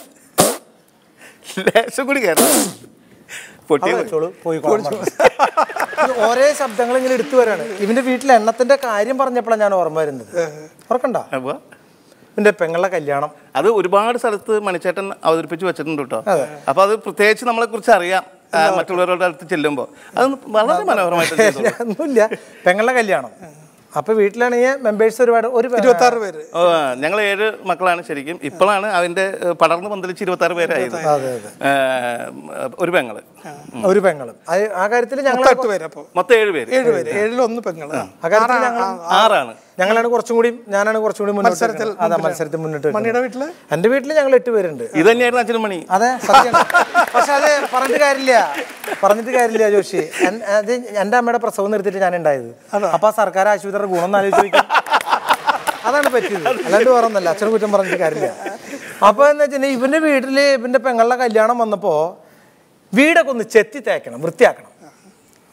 ലേശം കൂടി കയറണം പൊട്ടി അവിടെ വെച്ചോളൂ, പോയി കൊള്ളാൻ പറഞ്ഞു. ഇത് ഒരേ ശബ്ദങ്ങൾ ഇങ്ങനെ എടുത്തു വരാണ് ഇവന്റെ വീട്ടിൽ എണ്ണത്തിന്റെ കാര്യം പറഞ്ഞപ്പോഴാണ് ഞാൻ ഓർമ്മ വരുന്നത് ഓർക്കണ്ട അപ്പൊ ഇവന്റെ പെങ്ങളുടെ കല്യാണം അത് ഒരുപാട് സ്ഥലത്ത് മണിച്ചേട്ടൻ അവതരിപ്പിച്ച് വെച്ചിട്ടുണ്ട് കേട്ടോ അപ്പൊ അത് പ്രത്യേകിച്ച് നമ്മളെ കുറിച്ച് അറിയാം ആ, മറ്റുള്ളവരുടെ അടുത്ത് ചെല്ലുമ്പോൾ അത് വളരെ മനോഹരമായിട്ട് ചെയ്തു ഒന്നുമില്ല പെങ്ങളുടെ കല്യാണം അപ്പൊ വീട്ടിലാണെങ്കിൽ മെമ്പേഴ്സ് ഒരുപാട് ഒരു ഇരുപത്തി ആറ് പേര് ഓ, ഞങ്ങൾ ഏഴ് മക്കളാണ് ശരിക്കും ഇപ്പോഴാണ് അതിന്റെ ഏഹ്, പടർന്ന് പന്തലിച്ച് ഇരുപത്തി ആറ് പേരായത് അതെ, അതെ. ഏഹ്, ഒരു പെങ്ങള് ഒരു പെങ്ങളും അത് ആ കാര്യത്തിൽ ഞങ്ങൾ മൊത്തം എട്ട് പേര് അപ്പോൾ മൊത്തം ഏഴ് പേര് ഏഴ് പേര് ഏഴിലൊന്ന് പെങ്ങള് ആ കാര്യത്തിൽ ഞങ്ങൾ ആറാണ് ഞങ്ങളാണ് കുറച്ചും കൂടി ഞാനാണ് കുറച്ചും കൂടി മുന്നോട്ട് മത്സരത്തിൽ നിൽക്കുന്നത്. അതാ മത്സരത്തിൽ മുന്നിട്ട് മണിയുടെ നിൽക്കുന്നത്. വീട്ടില് എന്റെ വീട്ടിൽ ഞങ്ങൾ എട്ട് പേരുണ്ട് ഇത് തന്നെയായിരുന്നു അച്ഛനും മണി അതെ സത്യമാണ് പക്ഷെ അത് പറഞ്ഞിട്ട് കാര്യമില്ല പറഞ്ഞിട്ട് കാര്യമില്ല ജോഷി എൻ- അത് എന്റെ അമ്മയുടെ പ്രസവം നിർത്തിയിട്ട് ഞാൻ ഉണ്ടായത് അപ്പൊ ആ സർക്കാർ ആശുപത്രിയുടെ ഗുണം ഒന്ന് ആലോചിച്ച് നോക്കി അതാണ് പറ്റിയത് അല്ലാണ്ട് വേറെ ഒന്നല്ല അച്ഛനെ കുറ്റം പറഞ്ഞിട്ട് കാര്യമില്ല അപ്പൊ എന്ന് വെച്ചിട്ടുണ്ടെങ്കിൽ ഇവന്റെ വീട്ടില് ഇവന്റെ പെങ്ങളുടെ കല്യാണം വന്നപ്പോ വീടൊക്കെ ഒന്ന് ചെത്തി തേക്കണം വൃത്തിയാക്കണം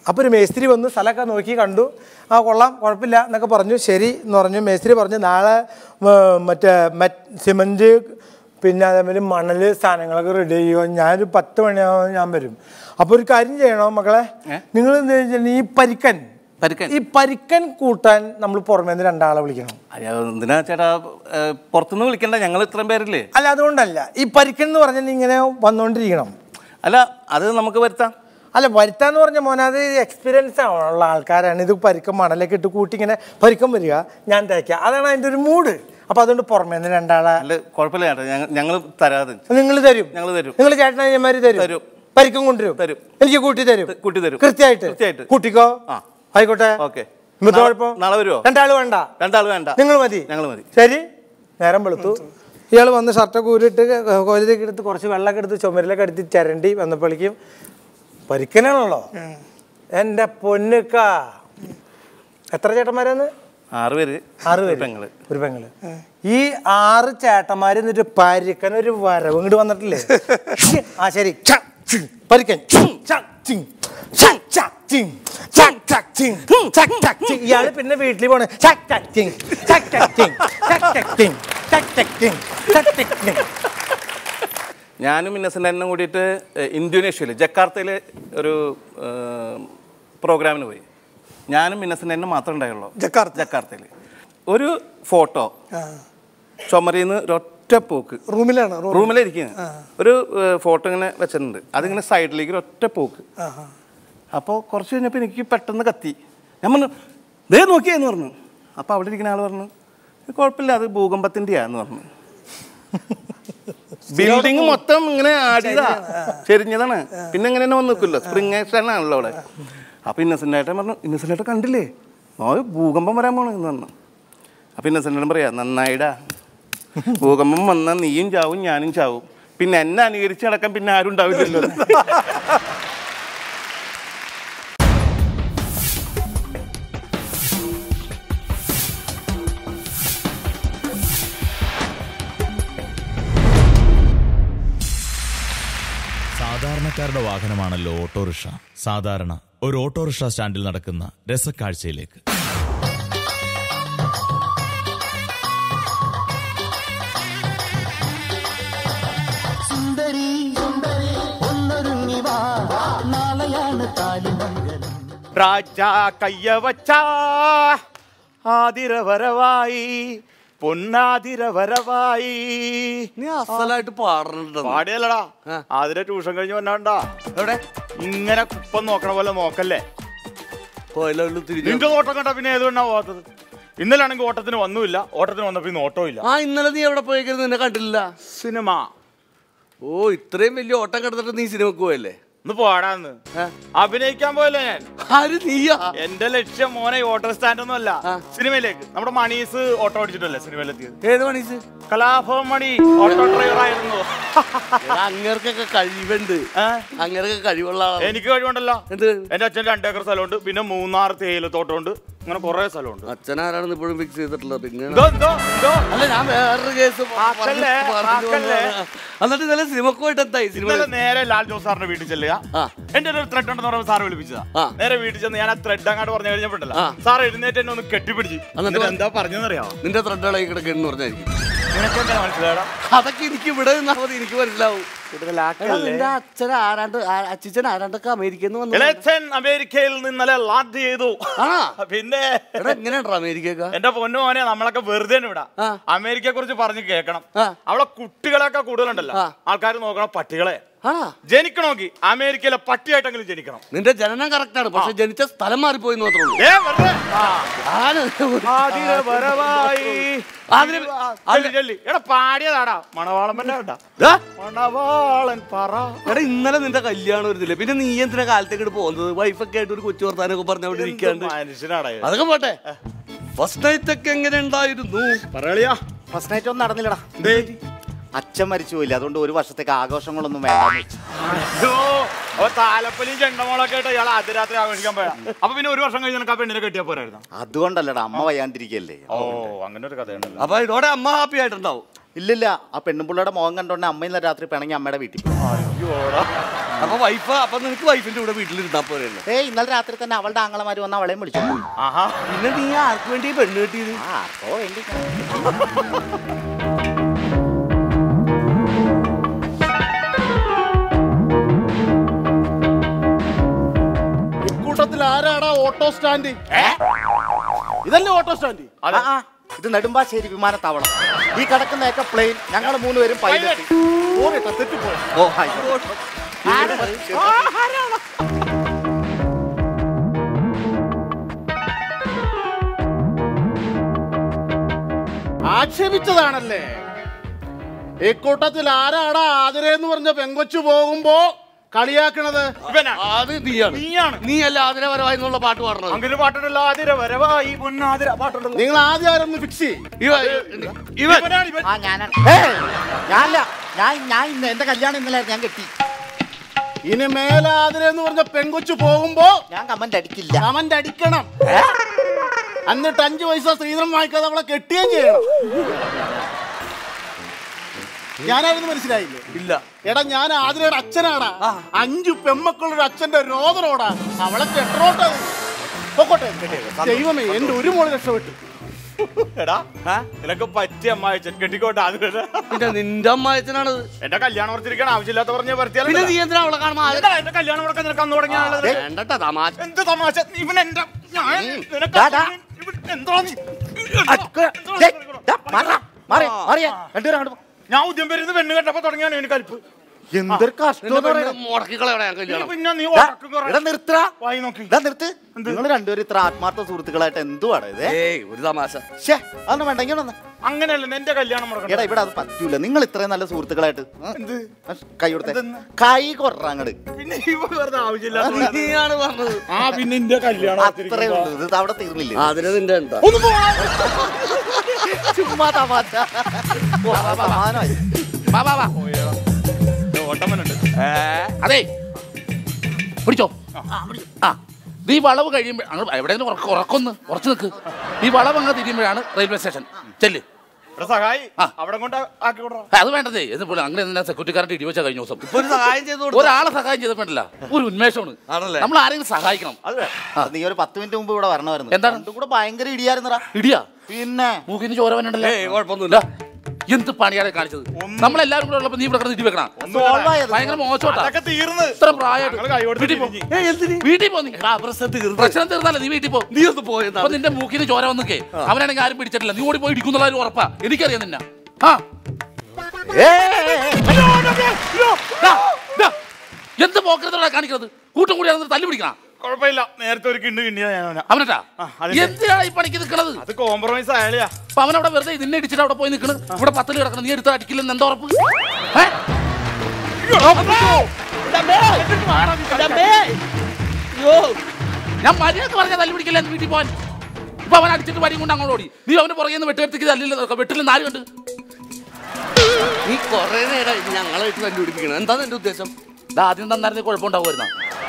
അപ്പോൾ ഒരു മേസ്ത്രി വന്നു സ്ഥലമൊക്കെ നോക്കി കണ്ടു ആ കൊള്ളാം കുഴപ്പമില്ല എന്നൊക്കെ പറഞ്ഞു ശരി എന്ന് പറഞ്ഞു മേസ്ത്രി പറഞ്ഞു നാളെ ഏർ, മറ്റേ മറ്റ് സിമൻറ്റ് പിന്നെ അതേമാതിരി മണൽ സാധനങ്ങളൊക്കെ റെഡി ചെയ്യുക ഞാനൊരു പത്ത് മണിയാകുമ്പോൾ ഞാൻ വരും അപ്പോൾ ഒരു കാര്യം ചെയ്യണം മക്കളെ നിങ്ങൾ എന്താ വെച്ചാൽ ഈ പരിക്കൻ പരിക്കൻ? ഈ പരിക്കൻ കൂട്ടാൻ നമ്മൾ പുറമേ നിന്ന് രണ്ടാളെ വിളിക്കണം അയ്യോ, എന്തിനാ ചേട്ടാ ഏ, പുറത്തുനിന്ന് വിളിക്കണ്ട ഞങ്ങൾ ഇത്രയും പേരില്ലേ അല്ല അതുകൊണ്ടല്ല ഈ പരിക്കൻ എന്ന് പറഞ്ഞാൽ ഇങ്ങനെ വന്നുകൊണ്ടിരിക്കണം അല്ല അത് നമുക്ക് വരുത്താം അല്ല വരുത്താന്ന് പറഞ്ഞ മോനെ അത് എക്സ്പീരിയൻസ് ഉള്ള ആൾക്കാരാണ് ഇത് പരിക്കം മണലൊക്കെ ഇട്ട് കൂട്ടി ഇങ്ങനെ പരിക്കം വരിക ഞാൻ തേക്കുക അതാണ് അതിൻ്റെ ഒരു മൂഡ് അപ്പോൾ അതുകൊണ്ട് പുറമേ നിന്ന് രണ്ടാളെ അല്ല കുഴപ്പമില്ല ചേട്ടാ ഞങ്ങൾ ഞങ്ങൾ തരാതെ നിങ്ങൾ തരും ഞങ്ങൾ തരും നിങ്ങൾ ചേട്ടനന്മാര് തരും തരും. പരിക്കം കൊണ്ടുവരും തരും. എനിക്ക് കൂട്ടി തരും ത- കൂട്ടി തരും. കൃത്യമായിട്ട് കൃത്യമായിട്ട്. കൂട്ടിക്കോ ആ. ആയിക്കോട്ടെ ഓക്കെ ഇന്നത്തെ നാളെ- കുഴപ്പം നാളെ വരുമോ രണ്ടാള് വേണ്ട രണ്ടാൾ വേണ്ട നിങ്ങൾ മതി ഞങ്ങൾ മതി ശരി നേരം വെളുത്തു ഇയാൾ വന്ന് ഷർട്ടൊക്കെ ഊരിട്ട് കോലത്തൊക്കെ എടുത്ത് കുറച്ച് വെള്ളമൊക്കെ എടുത്ത് ചുമരിലൊക്കെ എടുത്ത് ചിരണ്ടി വന്നപ്പോഴേക്കും പരിക്കനാണല്ലോ എൻ്റെ പൊന്നുക്ക എത്ര ചേട്ടന്മാരാന്ന് ആറ് പേര് ആറ് പേര് പെങ്ങള് ഒരു പെങ്ങള് ഈ ആറ് ചേട്ടന്മാര് എന്നിട്ട് പരിക്കൻ ഒരു വരവ് ഇങ്ങോട്ട് വന്നിട്ടില്ലേ ആ ശരി ഛ, ചിങ്, പരിക്കൻ ചിങ്, ഛ, ചിങ്, ഛ, ഛ, ചിങ്, ഛ, ഛ, ചിങ്, ഛ, ഛ, ചിങ്. ഇയാള് പിന്നെ വീട്ടിൽ പോണ് ഛ, ഛ, ചിങ്, ഛ, ഛ, ചിങ്, ഛ, ഛ, ചിങ്, ഛ, ഛ, ചിങ്, ഛ, ഛ, ചിങ്. ഞാനും ഇന്നസെൻ്റും കൂടിയിട്ട് ഏഹ്, ഇന്തോനേഷ്യയിൽ ജക്കാർത്തയിൽ ഒരു ഏഹ്, പ്രോഗ്രാമിന് പോയി ഞാനും ഇന്നസെൻ്റും മാത്രമേ ഉണ്ടായുള്ളൂ ജക്കാർത്ത. ജക്കാർത്തയിൽ ഒരു ഫോട്ടോ ചുമരിൽ നിന്ന് ഒരൊറ്റ പോക്ക് റൂമിലാണ് റൂം റൂമിലിരിക്കുന്നത് ഒരു ഏഹ്, ഫോട്ടോ ഇങ്ങനെ വെച്ചിട്ടുണ്ട് അതിങ്ങനെ സൈഡിലേക്ക് ഒരു ഒറ്റ പോക്ക് അപ്പോൾ കുറച്ച് കഴിഞ്ഞപ്പോൾ എനിക്ക് പെട്ടെന്ന് കത്തി ഞാൻ പറഞ്ഞു ദേ നോക്കിയെന്ന് പറഞ്ഞു അപ്പോൾ അവിടെ ഇരിക്കുന്ന ആൾ പറഞ്ഞു "ഇത് കുഴപ്പമില്ല അത് ഭൂകമ്പത്തിൻ്റെയാന്ന് പറഞ്ഞു ബിൽഡിംഗ് മൊത്തം ഇങ്ങനെ ആടിയതാ ചെരിഞ്ഞതാണ് പിന്നെ ഇങ്ങനെ തന്നെ വന്ന് നിൽക്കുമല്ലോ സ്പ്രിങ് ആക്ഷൻ ആണല്ലോ അവിടെ അപ്പൊ ഇന്നസെന്റ് ആയിട്ട് പറഞ്ഞു ഇന്നസെന്റ് ആയിട്ട് കണ്ടില്ലേ ഓ ഭൂകമ്പം വരാൻ പോണ എന്ന് പറഞ്ഞു അപ്പൊ ഇന്നസെന്റ് പറയാ നന്നായിടാ ഭൂകമ്പം വന്നാൽ നീയും ചാവും ഞാനും ചാവും പിന്നെ എന്നെ അനുകരിച്ച് നടക്കാൻ പിന്നെ ആരും ഉണ്ടാവില്ലല്ലോ സാധാരണക്കാരുടെ വാഹനമാണല്ലോ ഓട്ടോറിക്ഷ സാധാരണ ഒരു ഓട്ടോറിക്ഷ സ്റ്റാൻഡിൽ നടക്കുന്ന രസക്കാഴ്ചയിലേക്ക് രാജ കയ്യവച്ച ആതിര വരവായി പൊന്നാതിര വരവായി നീ അസലായിട്ട് പാടുന്നുണ്ട് പാടിയല്ലടാ ആതിര ട്യൂഷൻ കഴിഞ്ഞ് വന്നാണ്ടാ എവിടെ ഇങ്ങനെ കുപ്പം നോക്കണ പോലെ നോക്കല്ലേ തിരിഞ്ഞു നിന്റെ നോട്ടം കണ്ടാ പിന്നെ ഏത് വേണ പോകാത്തത് ഇന്നലാണെങ്കിൽ ഓട്ടത്തിന് വന്നുമില്ല ഓട്ടത്തിന് വന്നപ്പോ ഇന്ന് ഓട്ടോ ഇല്ല ആ ഇന്നലെ നീ എവിടെ പോയേക്കുന്നത് നിന്നെ കണ്ടില്ല സിനിമ ഓ ഇത്രയും വലിയ ഓട്ടം കിടന്നിട്ട് നീ സിനിമക്ക് പോയല്ലേ ഒന്ന് പോടാന്ന് അഭിനയിക്കാൻ പോയല്ലേ ഞാൻ ആര് നീയാ എന്റെ ലക്ഷ്യം മോനെ ഈ ഓട്ടോ സ്റ്റാൻഡ് ഒന്നും അല്ല സിനിമയിലേക്ക് നമ്മുടെ മണീസ് ഓട്ടോ ഓടിച്ചിട്ടല്ലേ സിനിമയിലെത്തിയത് ഏത് മണീസ് കലാഭവൻ മണി ഓട്ടോ ഡ്രൈവർ ആയിരുന്നു അങ്ങേർക്കൊക്കെ കഴിവുണ്ട് അങ്ങേർക്ക് കഴിവുള്ള ആളാണ്. എനിക്ക് കഴിവുണ്ടല്ലോ എന്ത് എന്റെ അച്ഛൻ രണ്ടേക്കർ സ്ഥലമുണ്ട് പിന്നെ മൂന്നാർ തേയിലത്തോട്ടമുണ്ട് അങ്ങനെ കുറെ സ്ഥലമുണ്ട് അച്ഛനാരാണെന്ന് ഇപ്പോഴും ഫിക്സ് ചെയ്തിട്ടുള്ളത് ഇങ്ങനെ എന്തോ, എന്തോ, എന്തോ? അല്ല ഞാൻ വേറൊരു കേസ് ആക്കല്ലേ, ആക്കല്ലേ. എന്നിട്ട് ഇന്നലെ സിനിമക്ക് പോയിട്ട് എന്തായി ഇന്നലെ സിനിമ നേരെ ലാൽ ജോസ് സാറിന്റെ വീട്ടിൽ ചെല്ലുക ആ. എന്റെ ഒരു ത്രെഡ് ഉണ്ടെന്ന് പറയുമ്പോൾ സാറ് വിളിപ്പിച്ചതാ ആ. നേരെ വീട്ടിൽ ചെന്ന് ഞാൻ ആ ത്രെഡ് അങ്ങോട്ട് പറഞ്ഞു കഴിഞ്ഞപ്പോഴല്ല ആ. സാർ എഴുന്നേറ്റ് എന്നെ ഒന്ന് കെട്ടിപ്പിടിച്ച് എന്നിട്ട് എന്താ പറഞ്ഞെന്നറിയാമോ നിന്റെ ത്രഡളയി കിടക്കുന്നു പറഞ്ഞായിരിക്കും നിനക്ക് എന്താ മനസ്സിലാടാ അതൊക്കെ എനിക്ക് ഇവിടെ നിന്നാ മതി എനിക്ക് മനസ്സിലാവും എടാ, നിന്റെ അച്ഛൻ ആരാണ്ട് ആ- അച്ഛൻ ആരാണ്ടൊക്കെ അമേരിക്കയിൽ നിന്ന് വന്നു ഇളച്ചൻ അമേരിക്കയിൽ നിന്ന് ഇന്നലെ ലാൻഡ് ചെയ്തു ആണോ പിന്നെ എടാ എങ്ങനെയാണ്ടാ അമേരിക്ക എന്റെ പൊന്നു മോനെ നമ്മളൊക്കെ വെറുതെ വിടാ ആ. അമേരിക്കയെ കുറിച്ച് പറഞ്ഞ് കേൾക്കണം ആ. അവിടെ കുട്ടികളൊക്കെ കൂടുതലുണ്ടല്ലോ ആ. ആൾക്കാർ നോക്കണം പട്ടികളെ ആണാ ജനിക്കണമെങ്കിൽ അമേരിക്കയിലെ പട്ടിയായിട്ടെങ്കിലും ജനിക്കണം നിന്റെ ജനനം കറക്റ്റ് ആണ് പക്ഷെ ജനിച്ച സ്ഥലം മാറിപ്പോയി എന്ന് മാത്രമേ ഉള്ളൂ ഏ, വെറുതെ. ആ. ആന- ആതിര വരവായി. ആതിര- ചെല്ലി, ചെല്ലി. എടാ പാടിയതാടാ മണവാളമ്പന്റെ കേട്ടാ മണവാളൻ പറ എടാ ഇന്നലെ നിന്റെ കല്യാണം വരുന്നില്ല പിന്നെ നീ എന്തിനാ കാലത്തേക്ക് പോകുന്നത് വൈഫൊക്കെ ആയിട്ട് ഒരു കൊച്ചു വർത്താനൊക്കെ പറഞ്ഞ അവിടെ ഇരിക്കാണ്ട് മനുഷ്യനാടാ ഇത്. അതൊക്കെ പോട്ടെ ഫസ്റ്റ് നൈറ്റ് ഒക്കെ എങ്ങനെ ഉണ്ടായിരുന്നു പറയളിയാ ഫസ്റ്റ് നൈറ്റ് ഒന്നും നടന്നില്ലടാ അച്ഛൻ മരിച്ചു പോയില്ല അതുകൊണ്ട് ഒരു വർഷത്തേക്ക് ആഘോഷങ്ങളൊന്നും വേണ്ട അയ്യോ അപ്പൊ താലപ്പൊലിയും ചെണ്ടമോളൊക്കെ ആയിട്ട് ഇയാൾ അതിരാത്രി ആഘോഷിക്കാൻ പോയാ അപ്പൊ പിന്നെ ഒരു വർഷം കഴിഞ്ഞ് നിനക്ക് ആ പെണ്ണിനെ കെട്ടിയാ പോരായിരുന്നു അതുകൊണ്ടല്ലടാ അമ്മ വയ്യാണ്ടിരിക്കല്ലേ ഓ അങ്ങനെ ഒരു കഥയുണ്ടല്ലോ അപ്പൊ ഇതോടെ അമ്മ ഹാപ്പി ആയിട്ടുണ്ടാവും ഇല്ലില്ല ആ പെണ്ണുപിള്ളയുടെ മുഖം കണ്ടോണ്ട് അമ്മ ഇന്നലെ രാത്രി പിണങ്ങി അമ്മയുടെ വീട്ടിൽ പോയി. അയ്യോടാ അപ്പൊ വൈഫ് അപ്പൊ നിനക്ക് വൈഫിന്റെ കൂടെ വീട്ടിലിരുന്നാ പോരല്ലോ ഏയ് ഇന്നലെ രാത്രി തന്നെ അവളുടെ ആങ്ങളമാര് വന്ന് അവളെയും വിളിച്ചു പോയി ആഹാ പിന്നെ നീ ആർക്ക് വേണ്ടി ഈ പെണ്ണ് കിട്ടിയത് ആ അപ്പോ വേണ്ടി ഇക്കൂട്ടത്തിൽ ആരാടാ ഓട്ടോ സ്റ്റാൻഡ് ഇതല്ലേ ഓട്ടോ സ്റ്റാൻഡ് ആ, ആ, ഇത് നെടുമ്പാശ്ശേരി വിമാനത്താവളം ഈ കിടക്കുന്നതൊക്കെ പ്ലെയിൻ ഞങ്ങൾ മൂന്നുപേരും പൈലറ്റ് പോരട്ടെ തെറ്റിപ്പോയി ഓ ആയിക്കോട്ടെ. ആര് പറയും? ആക്ഷേപിച്ചതാണല്ലേ ഇക്കൂട്ടത്തിൽ ആരാടാ ആതിരേന്ന് പറഞ്ഞ പെങ്കൊച്ചു പോകുമ്പോ കളിയാക്കണത് അത് നീയാണ് നീയാണ് നീ അല്ല ആദരപരമായി എന്നുള്ള പാട്ട് പാടുന്നത് അങ്ങനെ പാട്ടുണ്ടല്ലോ ആതിര വരവായി പൊന്നാതിര പാട്ടുണ്ടല്ലോ നിങ്ങൾ ആദ്യം ആരൊന്ന് ഫിക്സ് ചെയ്യും ഇവൻ ഇവനാണ് ഇവൻ ആ ഞാനാണ് ഏയ്, ഞാനല്ല ഞാൻ ഞാൻ ഇന്ന് എന്റെ കല്യാണം ഇന്നലെ ഞാൻ കെട്ടി ഇനി മേലെ ആതിരേന്ന് പറഞ്ഞ പെങ്കൊച്ചു പോകുമ്പോ ഞാൻ കമന്റ് അടിക്കില്ല കമന്റ് അടിക്കണം എന്നിട്ട് അഞ്ചു പൈസ സ്ത്രീധനം വാങ്ങിക്കാതെ അവളെ കെട്ടുകയും ചെയ്യണം ഞാനായിരുന്നു മനസ്സിലായില്ലേ ഇല്ല എടാ ഞാൻ ആതിരയുടെ അച്ഛനാടാ അഞ്ചു പെമ്മക്കളുടെ അച്ഛന്റെ രോദനോടാ അവളെ കെട്ടറോട്ടത് പൊക്കോട്ടെ ദൈവമേ എന്റെ ഒരു മോള് രക്ഷപ്പെട്ടു എടാ നിനക്ക് പറ്റിയ അമ്മായച്ചൻ കെട്ടിക്കോട്ടെ അത് പിന്നെ നിന്റെ അമ്മായച്ചനാണത് എന്റെ കല്യാണം ഉറച്ചിരിക്കണം ആവശ്യമില്ലാത്ത പറഞ്ഞ പിന്നെ നീ എന്തിനാ അവളെ കാണുമ്പോ ആദര- എന്റെ കല്യാണം ഉറക്കാൻ നിനക്ക് അന്ന് തുടങ്ങിയാണുള്ളത് വേണ്ടട്ടാ തമാശ എന്ത് തമാശ ഇവൻ എന്റെ ഞാൻ നിനക്ക് ഡാ, ഡാ. ഇവൻ എന്താ നീ? ഡേയ്, ഡാ, മാറാ, മാറി, മാറിയേ. രണ്ടുപേരും അങ്ങോട്ട് പോ. ഞാൻ ഉദ്യം വരുന്നത് പെണ്ണ് കെട്ടപ്പോ തുടങ്ങിയാണ് എനിക്ക് കലിപ്പ് എന്തൊരു കഷ്ടം നിന്റെ പെണ്ണ് മുടക്കിക്കളയടാ ഞാൻ കല്യാണം പിന്നെ നീ ഡാ, ഉറക്കം കുറേ. ഇവിടെ നിർത്തടാ വായി നോക്കി ഇതാ നിർത്ത് നിങ്ങൾ രണ്ടുപേരും ഇത്ര ആത്മാർത്ഥ സുഹൃത്തുക്കളായിട്ട് എന്തുവാണ് ഇത് ഏയ് ഒരു തമാശ ശ്ശേ, അതൊന്നും വേണ്ട ഇങ്ങനെ വന്ന്. അങ്ങനെയല്ല എന്റെ കല്യാണം മുടക്കണം എടാ ഇവിടെ അത് പറ്റൂല നിങ്ങൾ ഇത്രയും നല്ല സുഹൃത്തുക്കളായിട്ട് ആ, കൈ കൊടുത്തേ കൈ കൊറ അങ്ങട് പിന്നെ ഇവ വെറുതെ ആവശ്യമില്ലാത്ത നീയാണ് പറഞ്ഞത് ആ പിന്നെ എന്റെ കല്യാണം അത്രേ ഉള്ളൂ ഇത് അവിടെ തീർന്നില്ലേ അതിന് നിന്റെ എന്താ ചുമ്മാ തമാശ ഓ, ആ സമാധാനമായി. വാ വാ വാ ഓട്ടമ്മനുണ്ട് അതെ പിടിച്ചോ ആ ഈ വളവ് കഴിയുമ്പോൾ അങ്ങ് എവിടെയെങ്കിലും ഉറക്ക ഉറക്കൊന്ന് ഉറച്ചു നിൽക്ക് ഈ വളവ് അങ്ങ് തിരിയുമ്പോഴാണ് റെയിൽവേ സ്റ്റേഷൻ ചെല്ല് ഇവിടെ സഹായി ആ. അവിടെ കൊണ്ട് ആക്കി വിടറ അത് വേണ്ടതേ എന്നിപ്പോൾ അങ്ങനെ എന്തിനാ സെക്യൂരിറ്റിക്കാരൻ്റെ ഇടി വെച്ചാൽ കഴിഞ്ഞ ദിവസം ഒരു സഹായം ചെയ്തു ഒരാളെ സഹായം ചെയ്തിട്ടില്ല ഒരു ഉന്മേഷമാണ് ആണല്ലേ? നമ്മൾ ആരെങ്കിലും സഹായിക്കണം നീ ഒരു പത്ത് മിനിറ്റ് മുമ്പ് ഇവിടെ വരണമായിരുന്നു എന്താണ്? രണ്ടും കൂടെ ഭയങ്കര ഇടിയായിരുന്നടാ ഇടിയാ പിന്നെ മൂക്കിന് ചോരവനുണ്ടല്ലോ ഏയ് കുഴപ്പമൊന്നുമില്ല എന്ത് പണിയാണ് കാണിച്ചത് നമ്മളെല്ലാവരും കൂടെ ഉള്ളപ്പോൾ നീ ഇവിടെ കിടന്ന് ഇടി വെക്കണം solve ആയത്. ഭയങ്കര മോശോട്ടാ അതൊക്കെ തീർന്ന് ഇത്ര ഞങ്ങള് കൈ പ്രായമായിട്ട് കൊടുത്ത് വീട്ടിൽ പോ തിരിഞ്ഞ്. വീട്ടിൽ പോ നീ പ്രശ്നം തീർന്നു പ്രശ്നം തീർന്നല്ലേ നീ വീട്ടിൽ പോ നീ ഒന്ന് പോയെന്നാ അപ്പൊ നിന്റെ മൂക്കിന് ചോര വന്നിക്കേ അവനാണെങ്കിൽ ആരും പിടിച്ചിട്ടില്ല നീ ഓടി പോയി ഇടിക്കുന്നുള്ള ഒരു ഉറപ്പാ എനിക്കറിയാം നിന്നെ ആ ദാ, ദാ, എന്ത് പോക്കരത്തോടെ കാണിക്കുന്നത് കൂട്ടം കൂടി അതിന് തല്ലി പിടിക്കണം കുഴപ്പമില്ല നേരത്തെ ഒരു കിണ്ട് കിണ്ടിയാ ഞാൻ അവനട്ടാ ആ, അതിന്റെ- എന്തിനാണ് ഈ പണിക്ക് നിൽക്കണത് അത് കോംപ്രമൈസ് ആയാലെയാ അപ്പൊ അവനവിടെ വെറുതെ നിന്നെ ഇടിച്ചിട്ട് അവിടെ പോയി നിൽക്കണ് ഇവിടെ പത്തിൽ കിടക്കണം നീ എടുത്ത് അടിക്കില്ലെന്ന് എന്താ ഉറപ്പ് ഏ? ഞാൻ മര്യാദ പറഞ്ഞ തല്ലി പിടിക്കില്ല എന്ന് വീട്ടിൽ പോകാൻ ഇപ്പൊ അവൻ അടിച്ചിട്ട് വടിയും കൊണ്ട് അങ്ങോട്ട് ഓടി നീ അവന് പുറകെ നിന്ന് വെട്ടുകെടുത്തേക്ക് തല്ലില്ല വെട്ടില്ല നാല് കണ്ട് നീ കൊറേ നേരം ഞങ്ങളായിട്ട് കണ്ടുപിടിപ്പിക്കണം എന്താണ് എന്റെ ഉദ്ദേശം ഇത് ആദ്യം തന്നായിരുന്നേ കുഴപ്പമുണ്ടാവുമായിരുന്ന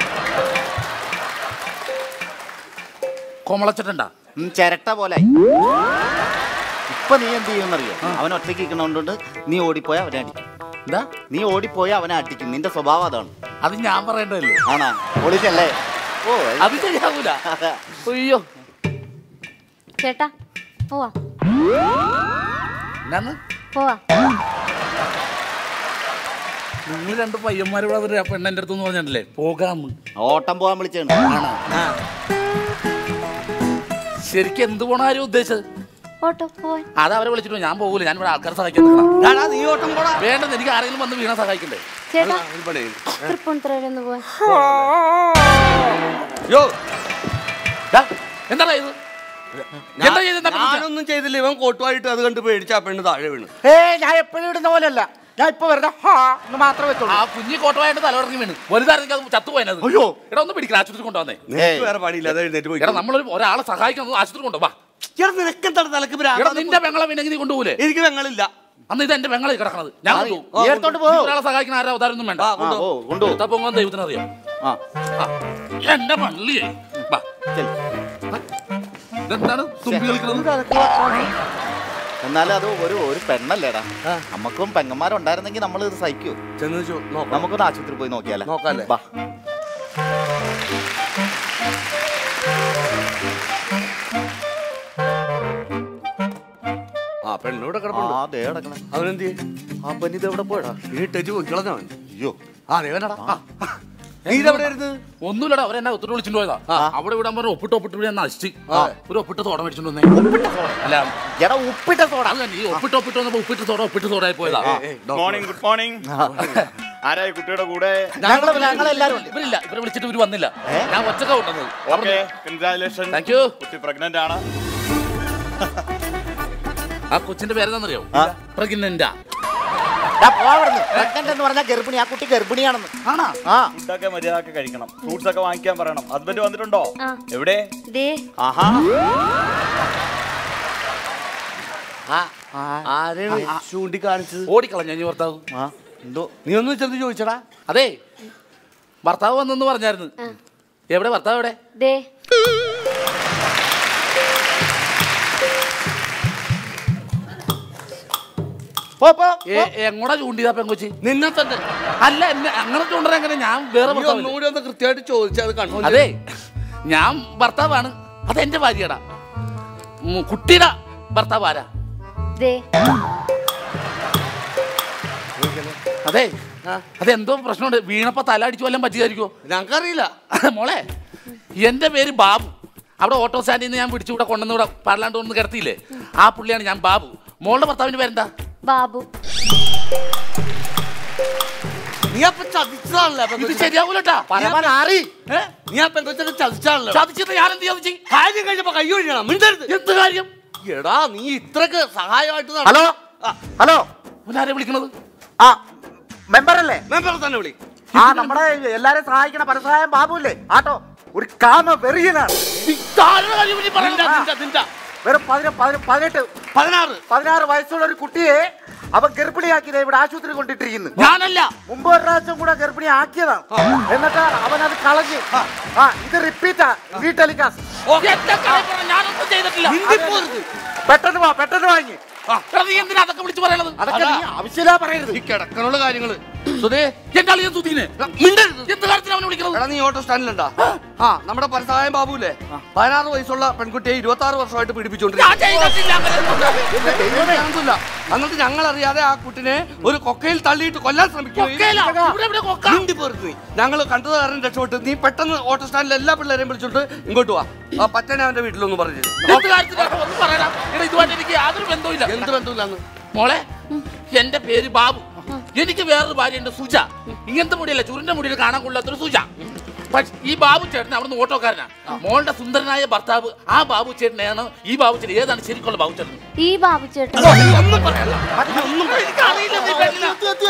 കോമളച്ചിട്ടുണ്ടാ ഉം, ചിരട്ട പോലെ ഇപ്പൊ നീ എന്ത് ചെയ്യുമെന്നറിയോ അവൻ ഒറ്റയ്ക്ക് നിൽക്കണോണ്ട് നീ ഓടിപ്പോയ അവനെ അടിക്കും എന്താ നീ ഓടിപ്പോയ അവനെ അടിക്കും നിന്റെ സ്വഭാവം അതാണ് അത് ഞാൻ പറയേണ്ടതല്ലേ ആണാ ഒളിച്ചല്ലേ ഓ അത് ശരിയാവൂല അയ്യോ ചേട്ടാ പോവാ എന്നാന്ന് പോവാ നിങ്ങൾ രണ്ട് പയ്യന്മാരോട് അവര് ആ പെണ്ണെന്റെ അടുത്ത് പറഞ്ഞിട്ടില്ലേ പോകാന്ന് ഓട്ടം പോകാൻ വിളിച്ചാണ് ശരിക്കും എന്ത് പോണാരും ഉദ്ദേശിച്ചത് ഓട്ടോ പോവാൻ അത് അവരെ വിളിച്ചിട്ട് ഞാൻ പോകൂല ഞാൻ ഇവിടെ ആൾക്കാരെ സഹായിക്കാൻ നിൽക്കണം ഡാടാ, നീ ഓട്ടം പോടാ വേണ്ടത് എനിക്ക് ആരെങ്കിലും വന്ന് വീണ സഹായിക്കണ്ടേ ചേട്ടാ ഒരു പണി ചെയ്യ്. തൃപ്പൂണിത്തുറയിലൊന്ന് പോവാൻ യോ ദാ, എന്താടാ ഇത് എന്താ ചെയ്തത് എന്താ പിടിച്ചത്? ഞാനൊന്നും ചെയ്തില്ല ഇവൻ കോട്ടുമായിട്ട് അത് കണ്ട് പേടിച്ച് ആ പെണ്ണ് താഴെ വീണ് ഏ ഞാൻ എപ്പോഴും ഇടുന്ന പോലെയല്ല ഞാൻ ഇപ്പൊ വെറുതെ ഹാ എന്ന് മാത്രമേ വെച്ചോളൂ ആ കുഞ്ഞി കോട്ടമായിട്ട് തലയിറങ്ങി വീണ് വലുതായിരുന്നെങ്കിൽ അത് ചത്തുപോയത് അയ്യോ. എടാ ഒന്ന് പിടിക്കണം ആശുപത്രി കൊണ്ടുവന്നേ നിനക്ക് വേറെ പണിയില്ല അത് എഴുന്നേറ്റ് പോയി എടാ നമ്മളൊരു ഒരാളെ സഹായിക്കണം ആശുപത്രി കൊണ്ടുവാ എടാ നിനക്കെന്താണ് തലക്ക് എടാ ഭ്രാന്ത്? നിന്റെ പെങ്ങളെ വീണെങ്കിൽ നീ കൊണ്ടുപോകൂലേ എനിക്ക് പെങ്ങളില്ല അന്ന് ഇത് എന്റെ പെങ്ങളെ കിടക്കണത് ഞാൻ കൊണ്ടുപോകും. നീ എടുത്തോണ്ട് പോ. നീ ഒരാളെ സഹായിക്കുന്ന ആരാ അവതാരൊന്നും വേണ്ട ആ, ആ, ഓ കൊണ്ടുപോ ഇതാ പൊങ്ങാൻ ദൈവത്തിന് അറിയാം ആ ആ, എന്റെ പള്ളിയെ വാ ചെല്ല്. ഇതെന്താണ് തുമ്പി കളിക്കുന്നത് എന്നാലും അത് ഒരു ഒരു പെണ്ണല്ലേടാ നമുക്കും പെങ്ങന്മാരുണ്ടായിരുന്നെങ്കിൽ നമ്മൾ ഇത് സഹിക്കൂ ചെന്ന് നമുക്കൊന്ന് ആശുപത്രി പോയി നോക്കിയാലേ നോക്കാല്ലേ? ബാ ആ പെണ്ണൂടെ കിടപ്പുണ്ട് ആ ദേ കിടക്കണേ അവനെന്ത് ആ പെണ്ണിത് എവിടെ പോയടാ ഇനി ടച്ച് പൊയ്ക്കളഞ്ഞവൻ അയ്യോ ആ ദേവനടാ നീ ഇതെവിടെയായിരുന്നു ഒന്നുമില്ലടാ അവരെന്നെ ഒത്തിട്ട് വിളിച്ചിട്ട് പോയതാ അവിടെ വിടാൻ പറഞ്ഞ ഒപ്പിട്ട് ഒപ്പിട്ട് ഇവിടെ നശിച്ച് ഒരു ഒപ്പിട്ട് തോട മേടിച്ചോണ്ട് വന്നേ അല്ല എടാ ഉപ്പിട്ട സോഡ അത് തന്നെ ഈ ഒപ്പിട്ട് ഒപ്പിട്ട് വന്നപ്പോ ഉപ്പിട്ട് തോട ഒപ്പിട്ട് തോടായി പോയതാ മോർണിംഗ് ഗുഡ് മോർണിംഗ് ആരായി കുട്ടിയുടെ കൂടെ ഇവരില്ല ഇവരെ വിളിച്ചിട്ട് ഇവര് വന്നില്ല ഞാൻ ഒച്ചക്ക കൊണ്ടുവന്നത് ഓക്കെ കൺഗ്രാചുലേഷൻ താങ്ക് യു കുട്ടി പ്രഗ്നന്റ് ആണ് ആ കൊച്ചിന്റെ പേരെന്താണെന്നറിയോ പ്രഗ്നന്റാ പ്രഗ്നന്റ് എന്ന് പറഞ്ഞാൽ ഗർഭിണി ആ കുട്ടി ഗർഭിണിയാണെന്ന് ആണോ ആ ഫുഡൊക്കെ മര്യാദക്ക് കഴിക്കണം ഫ്രൂട്ട്സ് ഒക്കെ വാങ്ങിക്കാൻ പറയണം ഹസ്ബൻഡ് വന്നിട്ടുണ്ടോ ആ. എവിടെ ദേ ആഹാ ആരെയാണ് ചൂണ്ടിക്കാണിച്ചത് ഓടിക്കളഞ്ഞ ഇനി ഭർത്താവ് എന്തോ നീ ഒന്ന് ചെന്ന് ചോദിച്ചടാ അതെ ഭർത്താവ് വന്നെന്ന് പറഞ്ഞായിരുന്നു എവിടെ ഭർത്താവ് എവിടെ ദേ എ- എങ്ങോട്ടാ ചൂണ്ടിയതാ പെങ്കൊച്ചി നിന്നെ തന്നെ അല്ല എന്നെ അങ്ങനെ ചൂണ്ടറ എങ്ങനെ ഞാൻ വേറെ നീ ഭർത്താവല്ലേ? ഒന്നുകൂടി ഒന്ന് കൃത്യമായിട്ട് ചോദിച്ചാൽ അത് കണ്ടു അതെ ഞാൻ ഭർത്താവാണ് അതെന്റെ ഭാര്യടാ ഉം, കുട്ടിയുടെ ഭർത്താവ് ആരാ ദേ അതെ അതെന്തോ പ്രശ്നമുണ്ട് വീണപ്പോ തല അടിച്ചു വല്ലതും പറ്റിയതായിരിക്കോ ഞങ്ങൾക്കറിയില്ല മോളെ എന്റെ പേര് ബാബു അവിടെ ഓട്ടോ സ്റ്റാൻഡിൽ നിന്ന് ഞാൻ പിടിച്ചു ഇവിടെ കൊണ്ടുവന്ന് ഇവിടെ പാടലാണ്ട് കൊണ്ട് കിടത്തിയില്ലേ ആ പുള്ളിയാണ് ഞാൻ ബാബു മോളുടെ ഭർത്താവിന്റെ പേരെന്താ ബാബു നീ അപ്പൊ ചതിച്ചതാണല്ലേ ഇത് ശരിയാവൂലട്ടാ പരമനാറി നീ ആ പെങ്കൊച്ചൊക്കെ ചതിച്ചാണല്ലോ ചതിച്ചിട്ട് ഞാൻ എന്ത് ചതിച്ചു കാര്യം കഴിഞ്ഞപ്പോ കൈ ഒഴിയണം മിണ്ടരുത് എന്ത് കാര്യം എടാ നീ ഇത്രക്ക് സഹായമായിട്ട് നട- ഹലോ ഹലോ ആരെ വിളിക്കണത് ആ മെമ്പർ അല്ലേ മെമ്പർ തന്നെ വിളി ആ നമ്മുടെ എല്ലാരെയും സഹായിക്കണ പരസഹായം ബാബുല്ലേ ആട്ടോ ഒരു കാമ വെറിയനാണ് ആരുടെ കാര്യം ഇനി പറയണ്ട? നിന്റെ- നിന്റെ. വെറും പതിന പതിന- പതിനെട്ട് പതിനാറ് പതിനാറ് വയസ്സുള്ള ഒരു കുട്ടിയെ അവൻ ഗർഭിണിയാക്കിയത് ഇവിടെ ആശുപത്രി കൊണ്ടിട്ടിരിക്കുന്നു ഞാനല്ല മുമ്പ് ഒരു പ്രാവശ്യം കൂടെ ഗർഭിണി ആക്കിയതാണ് എന്നിട്ട് അവൻ അത് കളഞ്ഞ് ആ ഇത് റിപ്പീറ്റാ റീടെലികാസ്റ്റ് എന്റെ കാര്യം പറഞ്ഞ ഞാനൊന്നും ചെയ്തിട്ടില്ല പെട്ടെന്ന് വാ പെട്ടെന്ന് വാങ്ങി എടാ, നീ എന്തിനാ അതൊക്കെ വിളിച്ചു പറയണത് അതൊക്കെ നീ ആവശ്യമില്ല പറയരുത് ഈ കിടക്കനുള്ള കാര്യങ്ങള് സുധേ എന്റെ അളിയൻ സുധീനെ മിണ്ടരുത് എന്ത് കാര്യത്തിന് അവനെ വിളിക്കണത് എടാ നീ ഓട്ടോ സ്റ്റാൻഡിലുണ്ടാ ആ നമ്മുടെ പരസഹായം ബാബുല്ലേ പതിനാറ് വയസ്സുള്ള പെൺകുട്ടിയെ ഇരുപത്തി ആറ് വർഷമായിട്ട് ഞാൻ പീഡിപ്പിച്ചോണ്ടിരിക്കും ചെയ്തിട്ടില്ല അങ്ങനെ ഞങ്ങൾക്കില്ല എന്നിട്ട് ഞങ്ങൾ അറിയാതെ ആ കുട്ടിനെ ഒരു കൊക്കയിൽ തള്ളിയിട്ട് കൊല്ലാൻ കൊക്കയിലാ? ഇവിടെ എവിടെ കൊക്ക? ശ്രമിക്കുകയും ഞങ്ങൾ കണ്ടത് കാരണം രക്ഷപ്പെട്ട് നീ പെട്ടെന്ന് ഓട്ടോ സ്റ്റാൻഡിൽ എല്ലാ പിള്ളേരെയും വിളിച്ചോണ്ട് ഇങ്ങോട്ട് വാ ആ പറ്റണെ അവന്റെ വീട്ടിലൊന്നും പറഞ്ഞു എന്ത് കാര്യത്തിനൊക്കെ ഒന്ന് പറയണം എടാ ഇതുമായിട്ട് എനിക്ക് യാതൊരു ബന്ധവുമില്ല എന്ത് ബന്ധമില്ലാന്ന് മോളെ എന്റെ പേര് ബാബു എനിക്ക് വേറൊരു ഭാര്യയുണ്ട് സുജ ഇങ്ങനത്തെ മുടിയല്ല ചുരുണ്ട മുടിയിൽ കാണാൻ കൊള്ളാത്തൊരു സുജ പക്ഷെ ഈ ബാബു ചേട്ടൻ അവിടുന്ന് ഓട്ടോക്കാരനാ മോളുടെ സുന്ദരനായ ഭർത്താവ് ആ ബാബു ചേട്ടനെയാണ് ഈ ബാബു ചേട്ടൻ ഏതാണ് ശരിക്കുള്ള ബാബു ചേട്ടൻ ഈ ബാബു ചേട്ടൻ ഒന്നും പറയല്ല ഒന്നും എനിക്കറിയില്ല നീ പെണ്ണിനാ.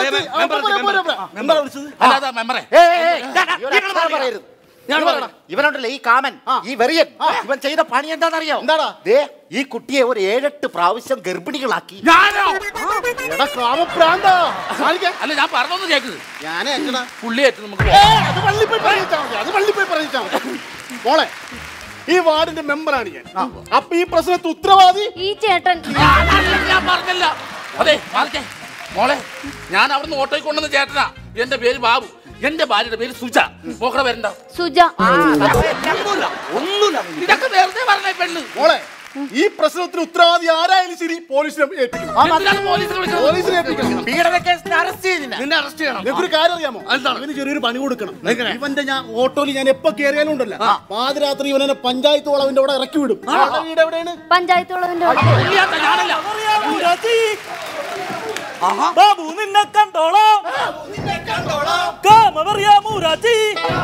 എന്താ വിളിച്ചത് അല്ലാതെ മെമ്പറെ പറയരുത് ഇവനുണ്ടല്ലോ ഈ കാമൻ ഈ വെറിയൻ ഇവൻ ചെയ്ത പണി എന്താണെന്നറിയോ എന്താടാ? ദേ ഈ കുട്ടിയെ ഒരു ഏഴെട്ട് പ്രാവശ്യം ഗർഭിണികളാക്കി ഞാനോ എടാ കാമപ്രാന്താ കാണിക്കാൻ അല്ല ഞാൻ പറഞ്ഞൊന്ന് കേക്ക് ഞാനേ അല്ലടാ പുള്ളിയായിട്ട് നമുക്ക് ഏ, അത് പള്ളി പോയി പറയിച്ചാ മതി അത് പള്ളി പോയി പറയിച്ചാ മതി മോളെ ഈ വാർഡിന്റെ മെമ്പറാണ് ഞാൻ അപ്പൊ ഈ പ്രശ്നത്തിന് ഉത്തരവാദി ഈ ചേട്ടൻ ഞാനല്ല, ഞാൻ പറഞ്ഞില്ല അതെ മാറിക്കേ മോളെ ഞാൻ അവിടുന്ന് ഓട്ടോയിൽ കൊണ്ടുവന്ന ചേട്ടനാ എന്റെ പേര് ബാബു എന്റെ ഭാര്യയുടെ പേര് സുജ മോക്കടെ പേരെന്താ സുജ ഒന്നുമില്ല ഒന്നുമില്ല ഇതൊക്കെ നേരത്തെ പറഞ്ഞ പെണ്ണ് മോളെ ഈ പ്രശ്നത്തിന് ഉത്തരവാദി ആരായാലും ശരി പോലീസിനെ ഏൽപ്പിക്കണം എന്തിനാണ് പോലീസിനെ വിളിക്കുന്നത്? പോലീസിനെ ഏൽപ്പിക്കണം പീഡന കേസിന് അറസ്റ്റ് ചെയ്തില്ല നിന്നെ അറസ്റ്റ് ചെയ്യണം നിനക്കൊരു കാര്യം അറിയാമോ ഇവന് ചെറിയൊരു പണി കൊടുക്കണം ഇവന്റെ ഞാൻ ഓട്ടോയിൽ ഞാൻ എപ്പോ കയറിയാലും ഉണ്ടല്ലോ പാതിരാത്രി ഇവനെ പഞ്ചായത്ത് വളവിന്റെ അവിടെ ഇറക്കി വിടും അവന്റെ വീട് എവിടെയാണ് പഞ്ചായത്തുള്ളതിന്റെ ഇല്ലാത്ത ഞാനല്ല ബാബു നിന്നെ കണ്ടോളാം കാമറിയാമൂരാച്ചി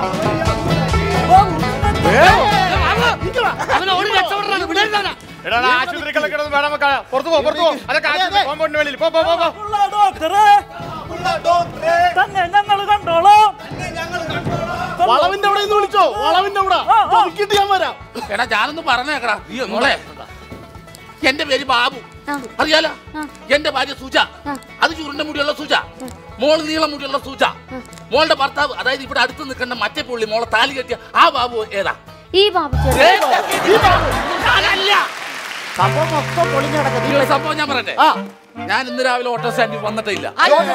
അവനെ ഓടി രക്ഷപ്പെടാണ് വിടരുതാണ് എടാ ആശുപത്രികളൊക്കെ കിടന്ന് വേണം വെക്കാൻ. പുറത്ത് പോ പുറത്ത് പോ അതൊക്കെ ആശുപത്രി കോമ്പൗണ്ടിന് വെളിയിൽ പോ പോ പോ പോ ഡോക്ടറെ തന്നെ ഞങ്ങൾ കണ്ടോളാം വളവിന്റെ അവിടെ നിന്ന് വിളിച്ചോ വളവിന്റെ അവിടെ നോക്കിയിട്ട് ഞാൻ വരാം എടാ ഞാനൊന്ന് പറഞ്ഞേക്കടാ മോളെ എന്റെ പേര് ബാബു അറിയാലോ എന്റെ ഭാര്യ സുജ അത് ചുരുണ്ട മുടിയുള്ള സുജ മോള് നീളം മുടിയുള്ള സുജ മോളുടെ ഭർത്താവ് അതായത് ഇവിടെ അടുത്ത് നിൽക്കേണ്ട മറ്റേ പുള്ളി മോളെ താലി കെട്ടിയ ആ ബാബു ഏതാ ഈ ബാബു ചേട്ടൻ ഞാനല്ല സംഭവം മൊത്തം പൊളിഞ്ഞു ഈ ഒരു സംഭവം ഞാൻ പറയട്ടെ ഞാൻ ഇന്ന് രാവിലെ ഓട്ടോ സ്റ്റാൻഡിൽ വന്നിട്ടേ ഇല്ല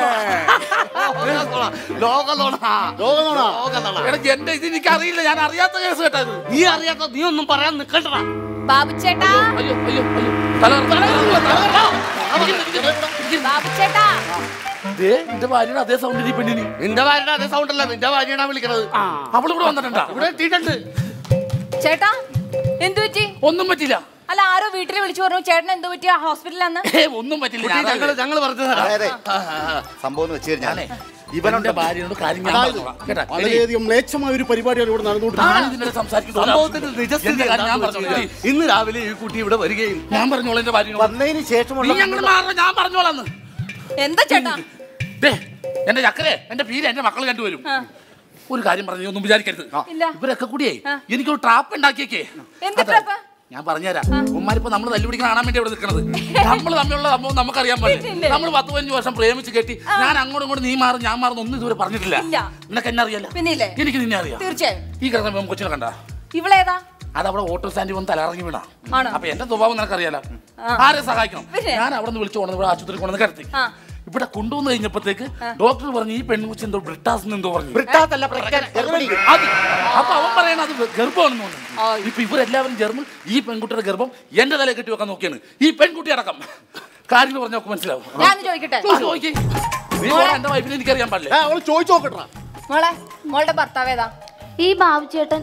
എടാ, എന്റെ ഇത് എനിക്ക് അറിയില്ല ഞാൻ അറിയാത്ത കേസ് കേട്ടത് നീ അറിയാത്ത നീ ഒന്നും പറയാൻ നിക്കണ്ടടാ ബാബുച്ചേട്ടാ അയ്യോ അയ്യോ അയ്യോ തല കറങ്ങുന്നു, തല കറങ്ങുന്നു. ബാബുച്ചേട്ടാ ദേ, നിന്റെ ഭാര്യയുടെ അതേ സൗണ്ടിൽ ഈ പെണ്ണിന് നിന്റെ ഭാര്യയുടെ അതേ സൗണ്ട് അല്ല നിന്റെ ഭാര്യയാണ് വിളിക്കണത് അവള് ഇവിടെ വന്നിട്ടുണ്ടാ ഇവിടെ എത്തിയിട്ടുണ്ട് ചേട്ടാ എന്തു പറ്റി ഒന്നും പറ്റില്ല അല്ല ആരോ വീട്ടിൽ വിളിച്ചു പറഞ്ഞു ചേട്ടൻ എന്തു പറ്റിയ ഹോസ്പിറ്റലിൽ ഏ ഒന്നും പറ്റില്ല കുട്ടി, ഞാൻ ഞങ്ങള് ഞങ്ങള് പറഞ്ഞു തരാം. അതെ സംഭവം എന്ന് വെച്ച് കഴിഞ്ഞാൽ ഇവന്റെ ഭാര്യയോട് കാര്യം ഞാൻ അതായത് പറഞ്ഞോളാം. കേട്ടാ? വളരെയധികം മ്ലേച്ഛമായ ഒരു പരിപാടിയാണ് ഇവിടെ നടന്നുകൊണ്ടിരിക്കുന്നത് ഞാൻ ഇതിനിടെ സംസാരിക്കുന്ന സംഭവത്തിന്റെ ഒരാൾ. നിജസ്ഥിതി എന്റെ കാര്യം ഞാൻ എന്താണെന്ന് പറഞ്ഞോളാം. വെച്ചാൽ ഇന്ന് രാവിലെ ഈ കുട്ടി ഇവിടെ വരികയും ഞാൻ പറഞ്ഞോളാം എന്റെ ഭാര്യയോട് വന്നതിന് ശേഷമുള്ള നീ അങ്ങോട്ട് മാറണം ഞാൻ പറഞ്ഞോളാന്ന് എന്താ ചേട്ടാ ദേ എന്റെ ചക്കരെ എന്റെ പീര് എന്റെ മക്കൾ രണ്ടുപേരും ഒരു കാര്യം പറഞ്ഞു ഒന്നും വിചാരിക്കരുത് ഇല്ല. ഇവരൊക്കെ കൂടിയേ എനിക്കൊരു ട്രാപ്പ് ഉണ്ടാക്കിയേക്കേ എന്ത് അതാ, ട്രാപ്പ്? ഞാൻ പറഞ്ഞുതരാം ഉമ്മാരിപ്പോ നമ്മൾ തല്ലുപിടിക്കാൻ കാണാൻ വേണ്ടി ഇവിടെ നിൽക്കണത് നമ്മൾ തമ്മിലുള്ള സംഭവം നമുക്കറിയാൻ പാടില്ല പിന്നില്ലേ? നമ്മൾ പത്ത് പതിനഞ്ച് വർഷം പ്രേമിച്ച് കെട്ടി ഞാൻ അങ്ങോട്ടും ഇങ്ങോട്ടും നീ മാറും ഞാൻ മാറും ഒന്നും ഇതുവരെ പറഞ്ഞിട്ടില്ല ഇല്ല. നിനക്ക് എന്നെ അറിയാലോ പിന്നില്ലേ എനിക്ക് നിന്നെ അറിയാം തീർച്ചയായും ഈ കിടന്ന കൊച്ചിനെ കണ്ട ഇവളേതാ അത് അവിടെ ഓട്ടോ സ്റ്റാൻഡിൽ വന്ന് തലറങ്ങി വീണ ആണോ? അപ്പൊ എന്റെ സ്വഭാവം നിനക്കറിയാലോ ആ. ആരെ സഹായിക്കണം പിന്നെ? ഞാൻ അവിടെ നിന്ന് വിളിച്ചു കൊണ്ടു ഇവിടെ ആശുപത്രി കൊണ്ടുവന്ന് കിടത്തി ആ. ഇവിടെ കൊണ്ടുവന്ന് കഴിഞ്ഞപ്പോഴത്തേക്ക് ഡോക്ടർ പറഞ്ഞു ഈ പെൺകുച്ചി എന്തോ ബ്രിട്ടാസ് എന്തോ പറഞ്ഞു ബ്രിട്ടാത്തല്ല ഗർഭിണി അത് അപ്പൊ അവൻ പറയണ അത് ഗർഭമാണെന്ന് തോന്നുന്നു ഇപ്പൊ ഇവരെല്ലാവരും ചേർന്ന് ഈ പെൺകുട്ടിയുടെ ഗർഭം എന്റെ തലയിൽ കെട്ടി വെക്കാൻ നോക്കിയാണ് ഈ പെൺകുട്ടി അടക്കം കാര്യങ്ങൾ പറഞ്ഞ നമുക്ക് മനസ്സിലാവും ഞാൻ ചോദിക്കട്ടെ നീ ചോദിക്ക്. നീ പോടാ, എന്റെ വൈഫിനെ എനിക്കറിയാൻ പാടില്ല അവള് ചോദിച്ചു നോക്കട്ടാ മോളെ മോളുടെ ഭർത്താവ് ഏതാ ഈ ബാബുചേട്ടൻ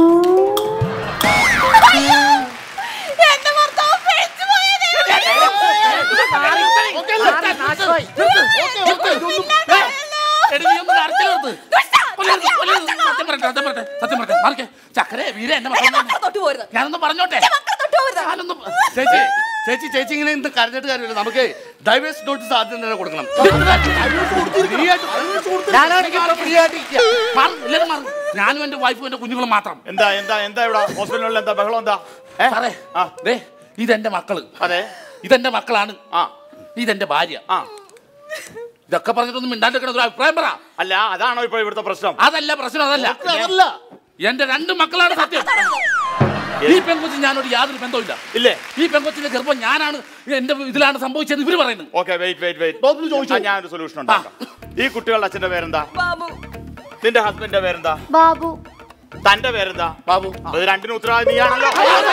എന്റെ ഭർത്താവ് പിഴച്ചു പോയത് എടി, നീ ഒന്ന് കരച്ചിൽ നിർത്ത്. കൊല്ലരുത്, കൊല്ലരുത്. സത്യം പറയട്ടെ, സത്യം പറയട്ടെ, സത്യം പറയട്ടെ. മാറിക്ക്. ചക്കരെ വീര എന്റെ മക്കളെ തൊട്ട് പോരുത് ഞാനൊന്ന് പറഞ്ഞോട്ടെ ഞാനൊന്ന് ചേച്ചി ചേച്ചി ചേച്ചി ഇങ്ങനെ എന്ത് കരഞ്ഞിട്ട് കാര്യമില്ല നമുക്ക് ഡൈവേഴ്സ് നോട്ടീസ് ആദ്യം തന്നെ കൊടുക്കണം ഞാനാണെങ്കിൽ ഇപ്പൊ free ആയിട്ട് ഇരിക്കുക. മാറ്, എല്ലാവരും മാറ്. ഞാനും എന്റെ വൈഫും എന്റെ കുഞ്ഞുങ്ങളും മാത്രം എന്താ എന്താ എന്താ ഇവിടെ ഹോസ്പിറ്റലിൽ എന്താ ബഹളം എന്താ സാറേ ദേ ഇതെന്റെ മക്കള് അതെ ഇതെന്റെ മക്കളാണ് ആ ഇതെന്റെ ഭാര്യ ആ ഇതൊക്കെ പറഞ്ഞിട്ടൊന്നും മിണ്ടാണ്ടിരിക്കണ ഒരു അഭിപ്രായം പറ അല്ല അതാണോ ഇപ്പൊ ഇവിടുത്തെ പ്രശ്നം അതല്ല പ്രശ്നം അതല്ല അതല്ല എന്റെ രണ്ട് മക്കളാണ് സത്യം ഈ പെൺകൊച്ചിന് ഞാനോട് യാതൊരു ബന്ധവുമില്ല ഇല്ലേ ഈ പെൺകൊച്ചിന്റെ ഗർഭം ഞാനാണ് എന്റെ ഇതിലാണ് സംഭവിച്ചത് ഇവര് പറയുന്നത് okay wait wait wait doctor ചോദിച്ചു ഞാനൊരു സൊല്യൂഷൻ ഉണ്ടാക്കാം ഈ കുട്ടികളുടെ അച്ഛന്റെ പേരെന്താ ബാബു നിന്റെ ഹസ്ബൻഡിന്റെ പേരെന്താ ബാബു തന്റെ പേരെന്താ ബാബു ഇത് രണ്ടിനും ഉത്തരവാദി നീയാണല്ലോ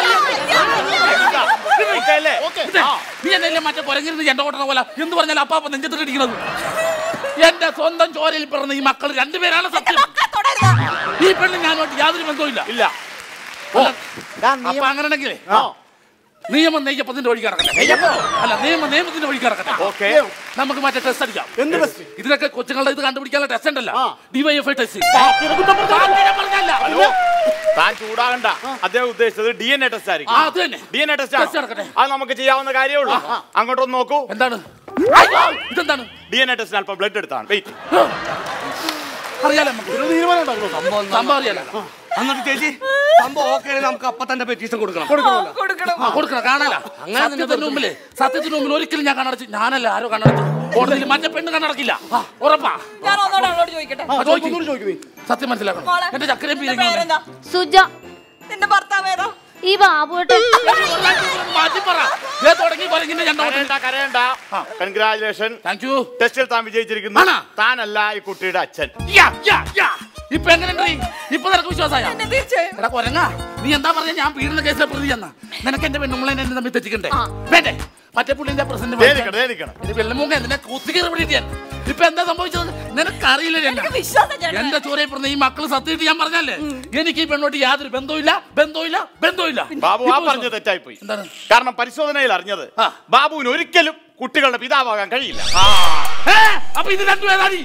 Okay അല്ലേ? ഇതേ, നീ എന്നെ മറ്റേ കുരങ്ങിരുന്ന് എന്റെ ഓട്ടണ പോലെ എന്ത് പറഞ്ഞാലും അപ്പാപ്പ നെഞ്ചത്തിട്ടിരിക്കുന്നത് എന്റെ സ്വന്തം ചോരയിൽ പിറന്ന ഈ മക്കൾ രണ്ടുപേരാണ് സത്യം ഈ പെണ്ണ് ഞാനോട്ട് യാതൊരു ബന്ധവുമില്ല ഇല്ല ഓ അപ്പൊ അങ്ങനെയാണെങ്കിലേ നിയമം നെയ്യപ്പത്തിന്റെ വഴി കിടക്കട്ടെ അല്ല നിയമം നിയമത്തിന്റെ വഴി കിടക്കട്ടെ ഓക്കെ നമുക്ക് മറ്റേ ടെസ്റ്റ് അടിക്കാം എന്ത് ടെസ്റ്റ് ഇതിനൊക്കെ കൊച്ചുങ്ങളുടെ ഇത് കണ്ടുപിടിക്കാനുള്ള ടെസ്റ്റ് ഉണ്ടല്ലോ ഡിവൈഎഫ്ഐ ടെസ്റ്റ് ഹലോ താൻ ചൂടാകണ്ട അദ്ദേഹം ഉദ്ദേശിച്ചത് ഡി എൻ എ ടെസ്റ്റ് ആ, ആയിരിക്കും അത് തന്നെ D N A test test നടക്കട്ടെ. അത് നമുക്ക് ചെയ്യാവുന്ന കാര്യമേ ഉള്ളൂ അങ്ങോട്ടൊന്ന് നോക്കൂ എന്താണ് ഇതെന്താണ് ഡി എൻ എ ടെസ്റ്റിന് അല്പം ബ്ലഡ് എടുത്താണ് വെയിറ്റ് അറിയാലോ നമുക്ക് ഒരു തീരുമാനം ഉണ്ടാക്കണോ സംഭവം സംഭവം അറിയാലോ എന്നിട്ട് ചേച്ചി സംഭവം ഓക്കെ നമുക്ക് അപ്പൊ തന്നെ പെറ്റീഷൻ കൊടുക്കണം ആ, കൊടുക്കണം കാണാല അങ്ങനെ സത്യത്തിന് മുമ്പില് സത്യത്തിന് മുമ്പിൽ ഒരിക്കലും ഞാൻ കണ്ണടച്ച് ഞാനല്ല ആരോ കണ്ണടച്ച് കോടതിയിൽ മറ്റേ പെണ്ണ് കണ്ണടക്കില്ല ആ, ഉറപ്പാ ഞാൻ ഒന്നോടെ അവളോട് ചോദിക്കട്ടെ ആ, ചോദിക്ക്. ഒന്നുകൂടി ചോദിക്കൂ സത്യം മനസ്സിലാക്കണം മോളെ, എന്റെ ചക്കരയും നിന്റെ പീരങ്ങി പേരെന്താ സുജ നിന്റെ ഭർത്താവ് ഏതാ ഈ ബാബുവേട്ടൻ മാറ്റി പറ ദേ തുടങ്ങി കൊരങ്ങിന്റെ രണ്ടോ കരയണ്ട കരയണ്ട കൺഗ്രാചുലേഷൻ താങ്ക് യു ടെസ്റ്റിൽ താൻ വിജയിച്ചിരിക്കുന്നു ആണോ? താനല്ല ഈ കുട്ടിയുടെ അച്ഛൻ യാ, യാ, യാ. ഇപ്പൊ എങ്ങനെ ഇപ്പൊ നിനക്ക് വിശ്വാസായ എന്നെ തീർച്ചയായും എടാ കൊരങ്ങ നീ എന്താ പറഞ്ഞ ഞാൻ പീഡന കേസിലെ പ്രതി എന്നാ നിനക്ക് എന്റെ പെണ്ണുങ്ങളെ എന്നെ തമ്മിൽ തെറ്റിക്കണ്ടേ വേണ്ടേ മറ്റേ പുള്ളിന്റെ പ്രസിഡന്റ് ദേനിക്കണം ദേനിക്കണം വെള്ളമൂങ്ങ നിന്നെ കുത്തിക്കേറി പിടിയിട്ട് ഞാൻ ഇപ്പൊ എന്താ സംഭവിച്ചത് നിനക്കറിയില്ല എന്നെ വിശ്വാസം ചേട്ടൻ എന്റെ ചോരയിൽ പറഞ്ഞ ഈ മക്കള് സത്യമായിട്ട് ഞാൻ പറഞ്ഞല്ലേ എനിക്ക് ഈ പെണ്ണോട്ട് യാതൊരു ബന്ധവുമില്ല ബന്ധവുമില്ല ബന്ധവുമില്ല ബാബു ആ ഇപ്പൊ പറഞ്ഞത് തെറ്റായിപ്പോയി എന്താണ് കാരണം പരിശോധനയിൽ അറിഞ്ഞത് ആ. ബാബുവിന് ഒരിക്കലും കുട്ടികളുടെ പിതാവാകാൻ കഴിയില്ല ഏ, അപ്പൊ ഇത് രണ്ടു ഏതാടി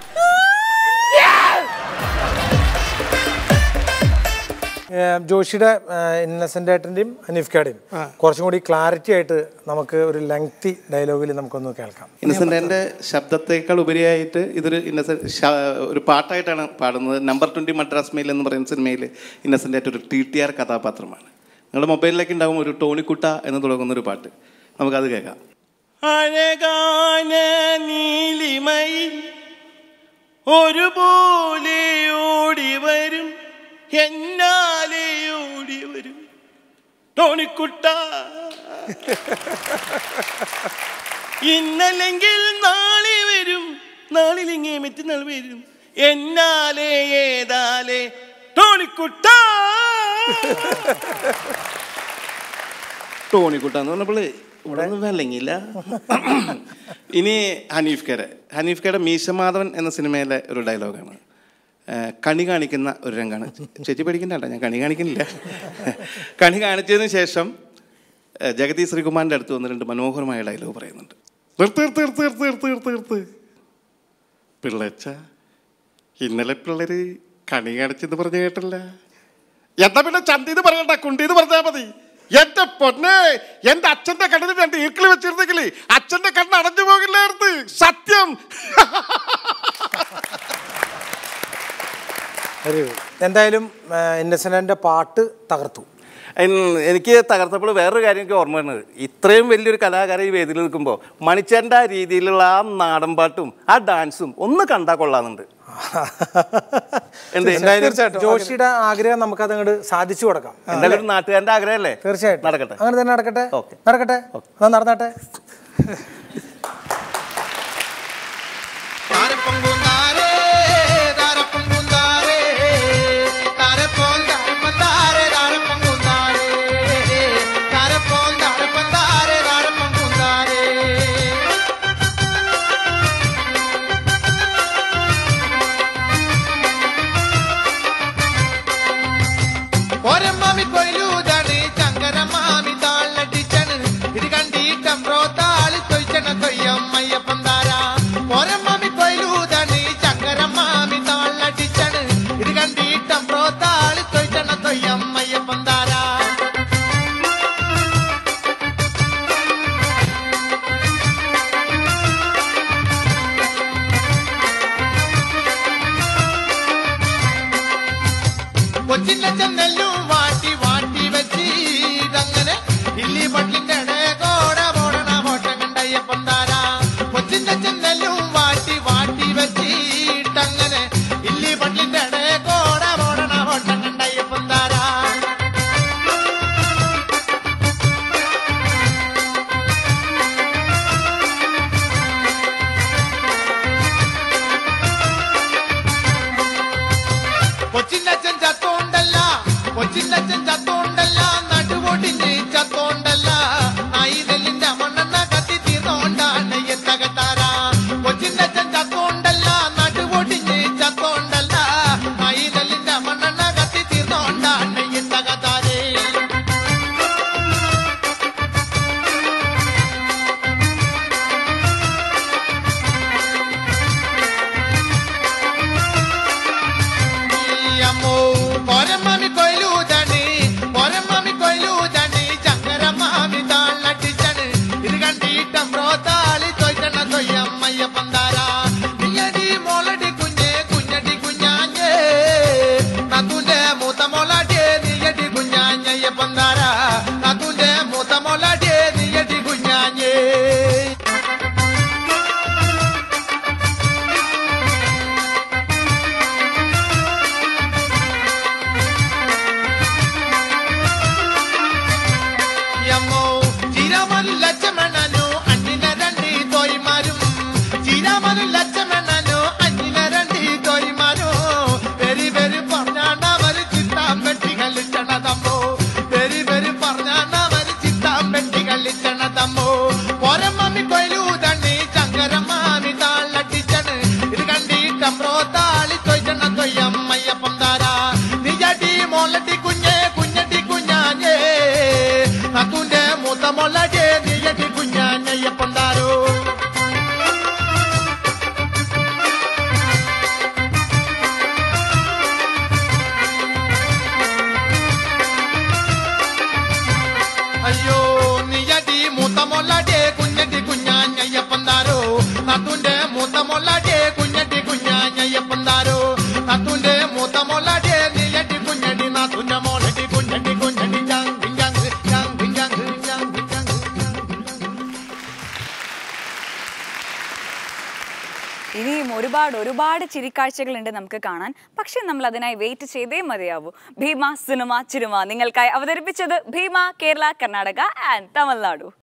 ഏഹ് ജോഷിയുടെ ഇന്നസെൻ്റ് ഏട്ടൻ്റെയും ഹനീഫ്ക്കയുടെയും കുറച്ചും കൂടി ക്ലാരിറ്റി ആയിട്ട് നമുക്ക് ഒരു ലെങ്തി ഡയലോഗിൽ നമുക്കൊന്ന് കേൾക്കാം ഇന്നസെന്റിന്റെ ശബ്ദത്തേക്കാൾ ഉപരിയായിട്ട് ഇതൊരു ഇന്നസെന്റ് ശ- ഒരു പാട്ടായിട്ടാണ് പാടുന്നത് നമ്പർ ട്വന്റി മദ്രാസ് മെയിൽ എന്ന് പറയുന്ന സിനിമയിൽ ഇന്നസെന്റ് ആയിട്ട് ഒരു ടി ടി ആർ കഥാപാത്രമാണ് നിങ്ങളുടെ മൊബൈലിലേക്ക് ഉണ്ടാവും ഒരു ടോണിക്കുട്ട എന്ന് തുടങ്ങുന്ന ഒരു പാട്ട് നമുക്കത് കേൾക്കാം അഴകാന നീലിമയിൽ ഒരുപോലെ ഓടി വരും എന്നാലെ ഓടി വരും ടോണിക്കുട്ട ഇന്നല്ലെങ്കിൽ നാളെ വരും നാളിലിങ്ങേ മറ്റന്നാൾ വരും എന്നാലേ ഏതാലേ ടോണിക്കുട്ട ടോണിക്കുട്ടാന്ന് പറഞ്ഞപ്പോളേ ഇവിടെ ഒന്നും വിലങ്ങില്ല ഇനി ഹനീഫ് കര ഹനീഫ് കര മീശമാധവൻ എന്ന സിനിമയിലെ ഒരു ഡയലോഗാണ് ഏഹ് കണി കാണിക്കുന്ന ഒരു രംഗാണ് ചേച്ചി പഠിക്കണ്ട ഞാൻ കണി കാണിക്കുന്നില്ല കണി കാണിച്ചതിന് ശേഷം ഏഹ് ജഗതി ശ്രീകുമാറിൻ്റെ അടുത്ത് വന്ന് രണ്ട് മനോഹരമായ ഡയലോഗ് പറയുന്നുണ്ട് നിർത്ത് നിർത്ത് നിർത്ത് നിർത്ത് നിർത്ത് നിർത്ത് നിർത്ത് പിള്ളച്ച ഇന്നലെ പിള്ളേര് കണി കാണിച്ചെന്ന് പറഞ്ഞു കേട്ടില്ല എന്താ പിന്നെ ചന്തിന്ന് പറയണ്ട കുണ്ടിന്ന് പറഞ്ഞാൽ മതി എന്റെ പൊന്നെ എന്റെ അച്ഛന്റെ കണ്ണിന് രണ്ട് ഈർക്കിളി വെച്ചിരുന്നെങ്കിൽ അച്ഛന്റെ കണ്ണ് അടഞ്ഞു പോകില്ലായിരുന്നു സത്യം വെരി ഗുഡ് എന്തായാലും ഇന്നസെന്റിന്റെ പാട്ട് തകർത്തു എൻ- എനിക്ക് തകർത്തപ്പോൾ വേറൊരു കാര്യം എനിക്ക് ഓർമ്മ വരുന്നത് ഇത്രയും വലിയൊരു കലാകാരൻ ഈ വേദിയിൽ നിൽക്കുമ്പോൾ മണിച്ചേൻ്റെ ആ രീതിയിലുള്ള ആ നാടൻ പാട്ടും ആ ഡാൻസും ഒന്ന് കണ്ടാൽ കൊള്ളാന്നുണ്ട് എന്ത്? എന്തായാലും ജോഷിയുടെ ആഗ്രഹം നമുക്ക് അതങ്ങോട്ട് സാധിച്ചു കൊടുക്കാം എന്തായാലും ഒരു നാട്ടുകാരൻ്റെ ആഗ്രഹമല്ലേ തീർച്ചയായിട്ടും നടക്കട്ടെ അങ്ങനെ തന്നെ നടക്കട്ടെ നടക്കട്ടെ എന്നാ നടന്നട്ടെ ഒരമ്മാമി കൊയിലൂതാണ് ചങ്കരമാമി താളടിച്ചണ് ഇത് കണ്ടീട്ടം പ്രോത്താളി തൊയ്ച്ചണ തൊയ്യം അയ്യപ്പൻ താര ഒരമ്മാമി കൊയിലൂതാണ് ചങ്കരമാമി താളടിച്ചണ് ഇത് കണ്ടീട്ടം പ്രോത്താളി തൊയ്ച്ചണ തൊയ്യം അയ്യപ്പൻ താര കൊച്ചിന്റെ ചെന്നെല്ലും വാട്ടി വാട്ടി വെച്ച് ഇതങ്ങനെ ഇല്ലി പട്ടിന്റെ കോട പോടണ ഫോട്ടം കണ്ടയ്യപ്പൻ താര കൊച്ചിന്റെ ചെന്നെല്ലും വാട്ടി വാട്ടി വെച്ച് ഇട്ടങ്ങനെ ഇല്ലി പട്ടിന്റെ കോട പോടണ ഫോട്ടം കണ്ടയ്യപ്പൻ താര കൊച്ചിന്റെ അച്ഛൻ ചത്തോണ്ടല്ല കൊച്ചി ഇനിയും ഒരുപാട് ഒരുപാട് ചിരിക്കാഴ്ചകളുണ്ട് നമുക്ക് കാണാൻ പക്ഷെ നമ്മൾ അതിനായി വെയിറ്റ് ചെയ്തേ മതിയാവൂ ഭീമ സിനിമ ചിരുമ നിങ്ങൾക്കായി അവതരിപ്പിച്ചത് ഭീമ കേരള കർണാടക ആൻഡ് തമിഴ്നാടു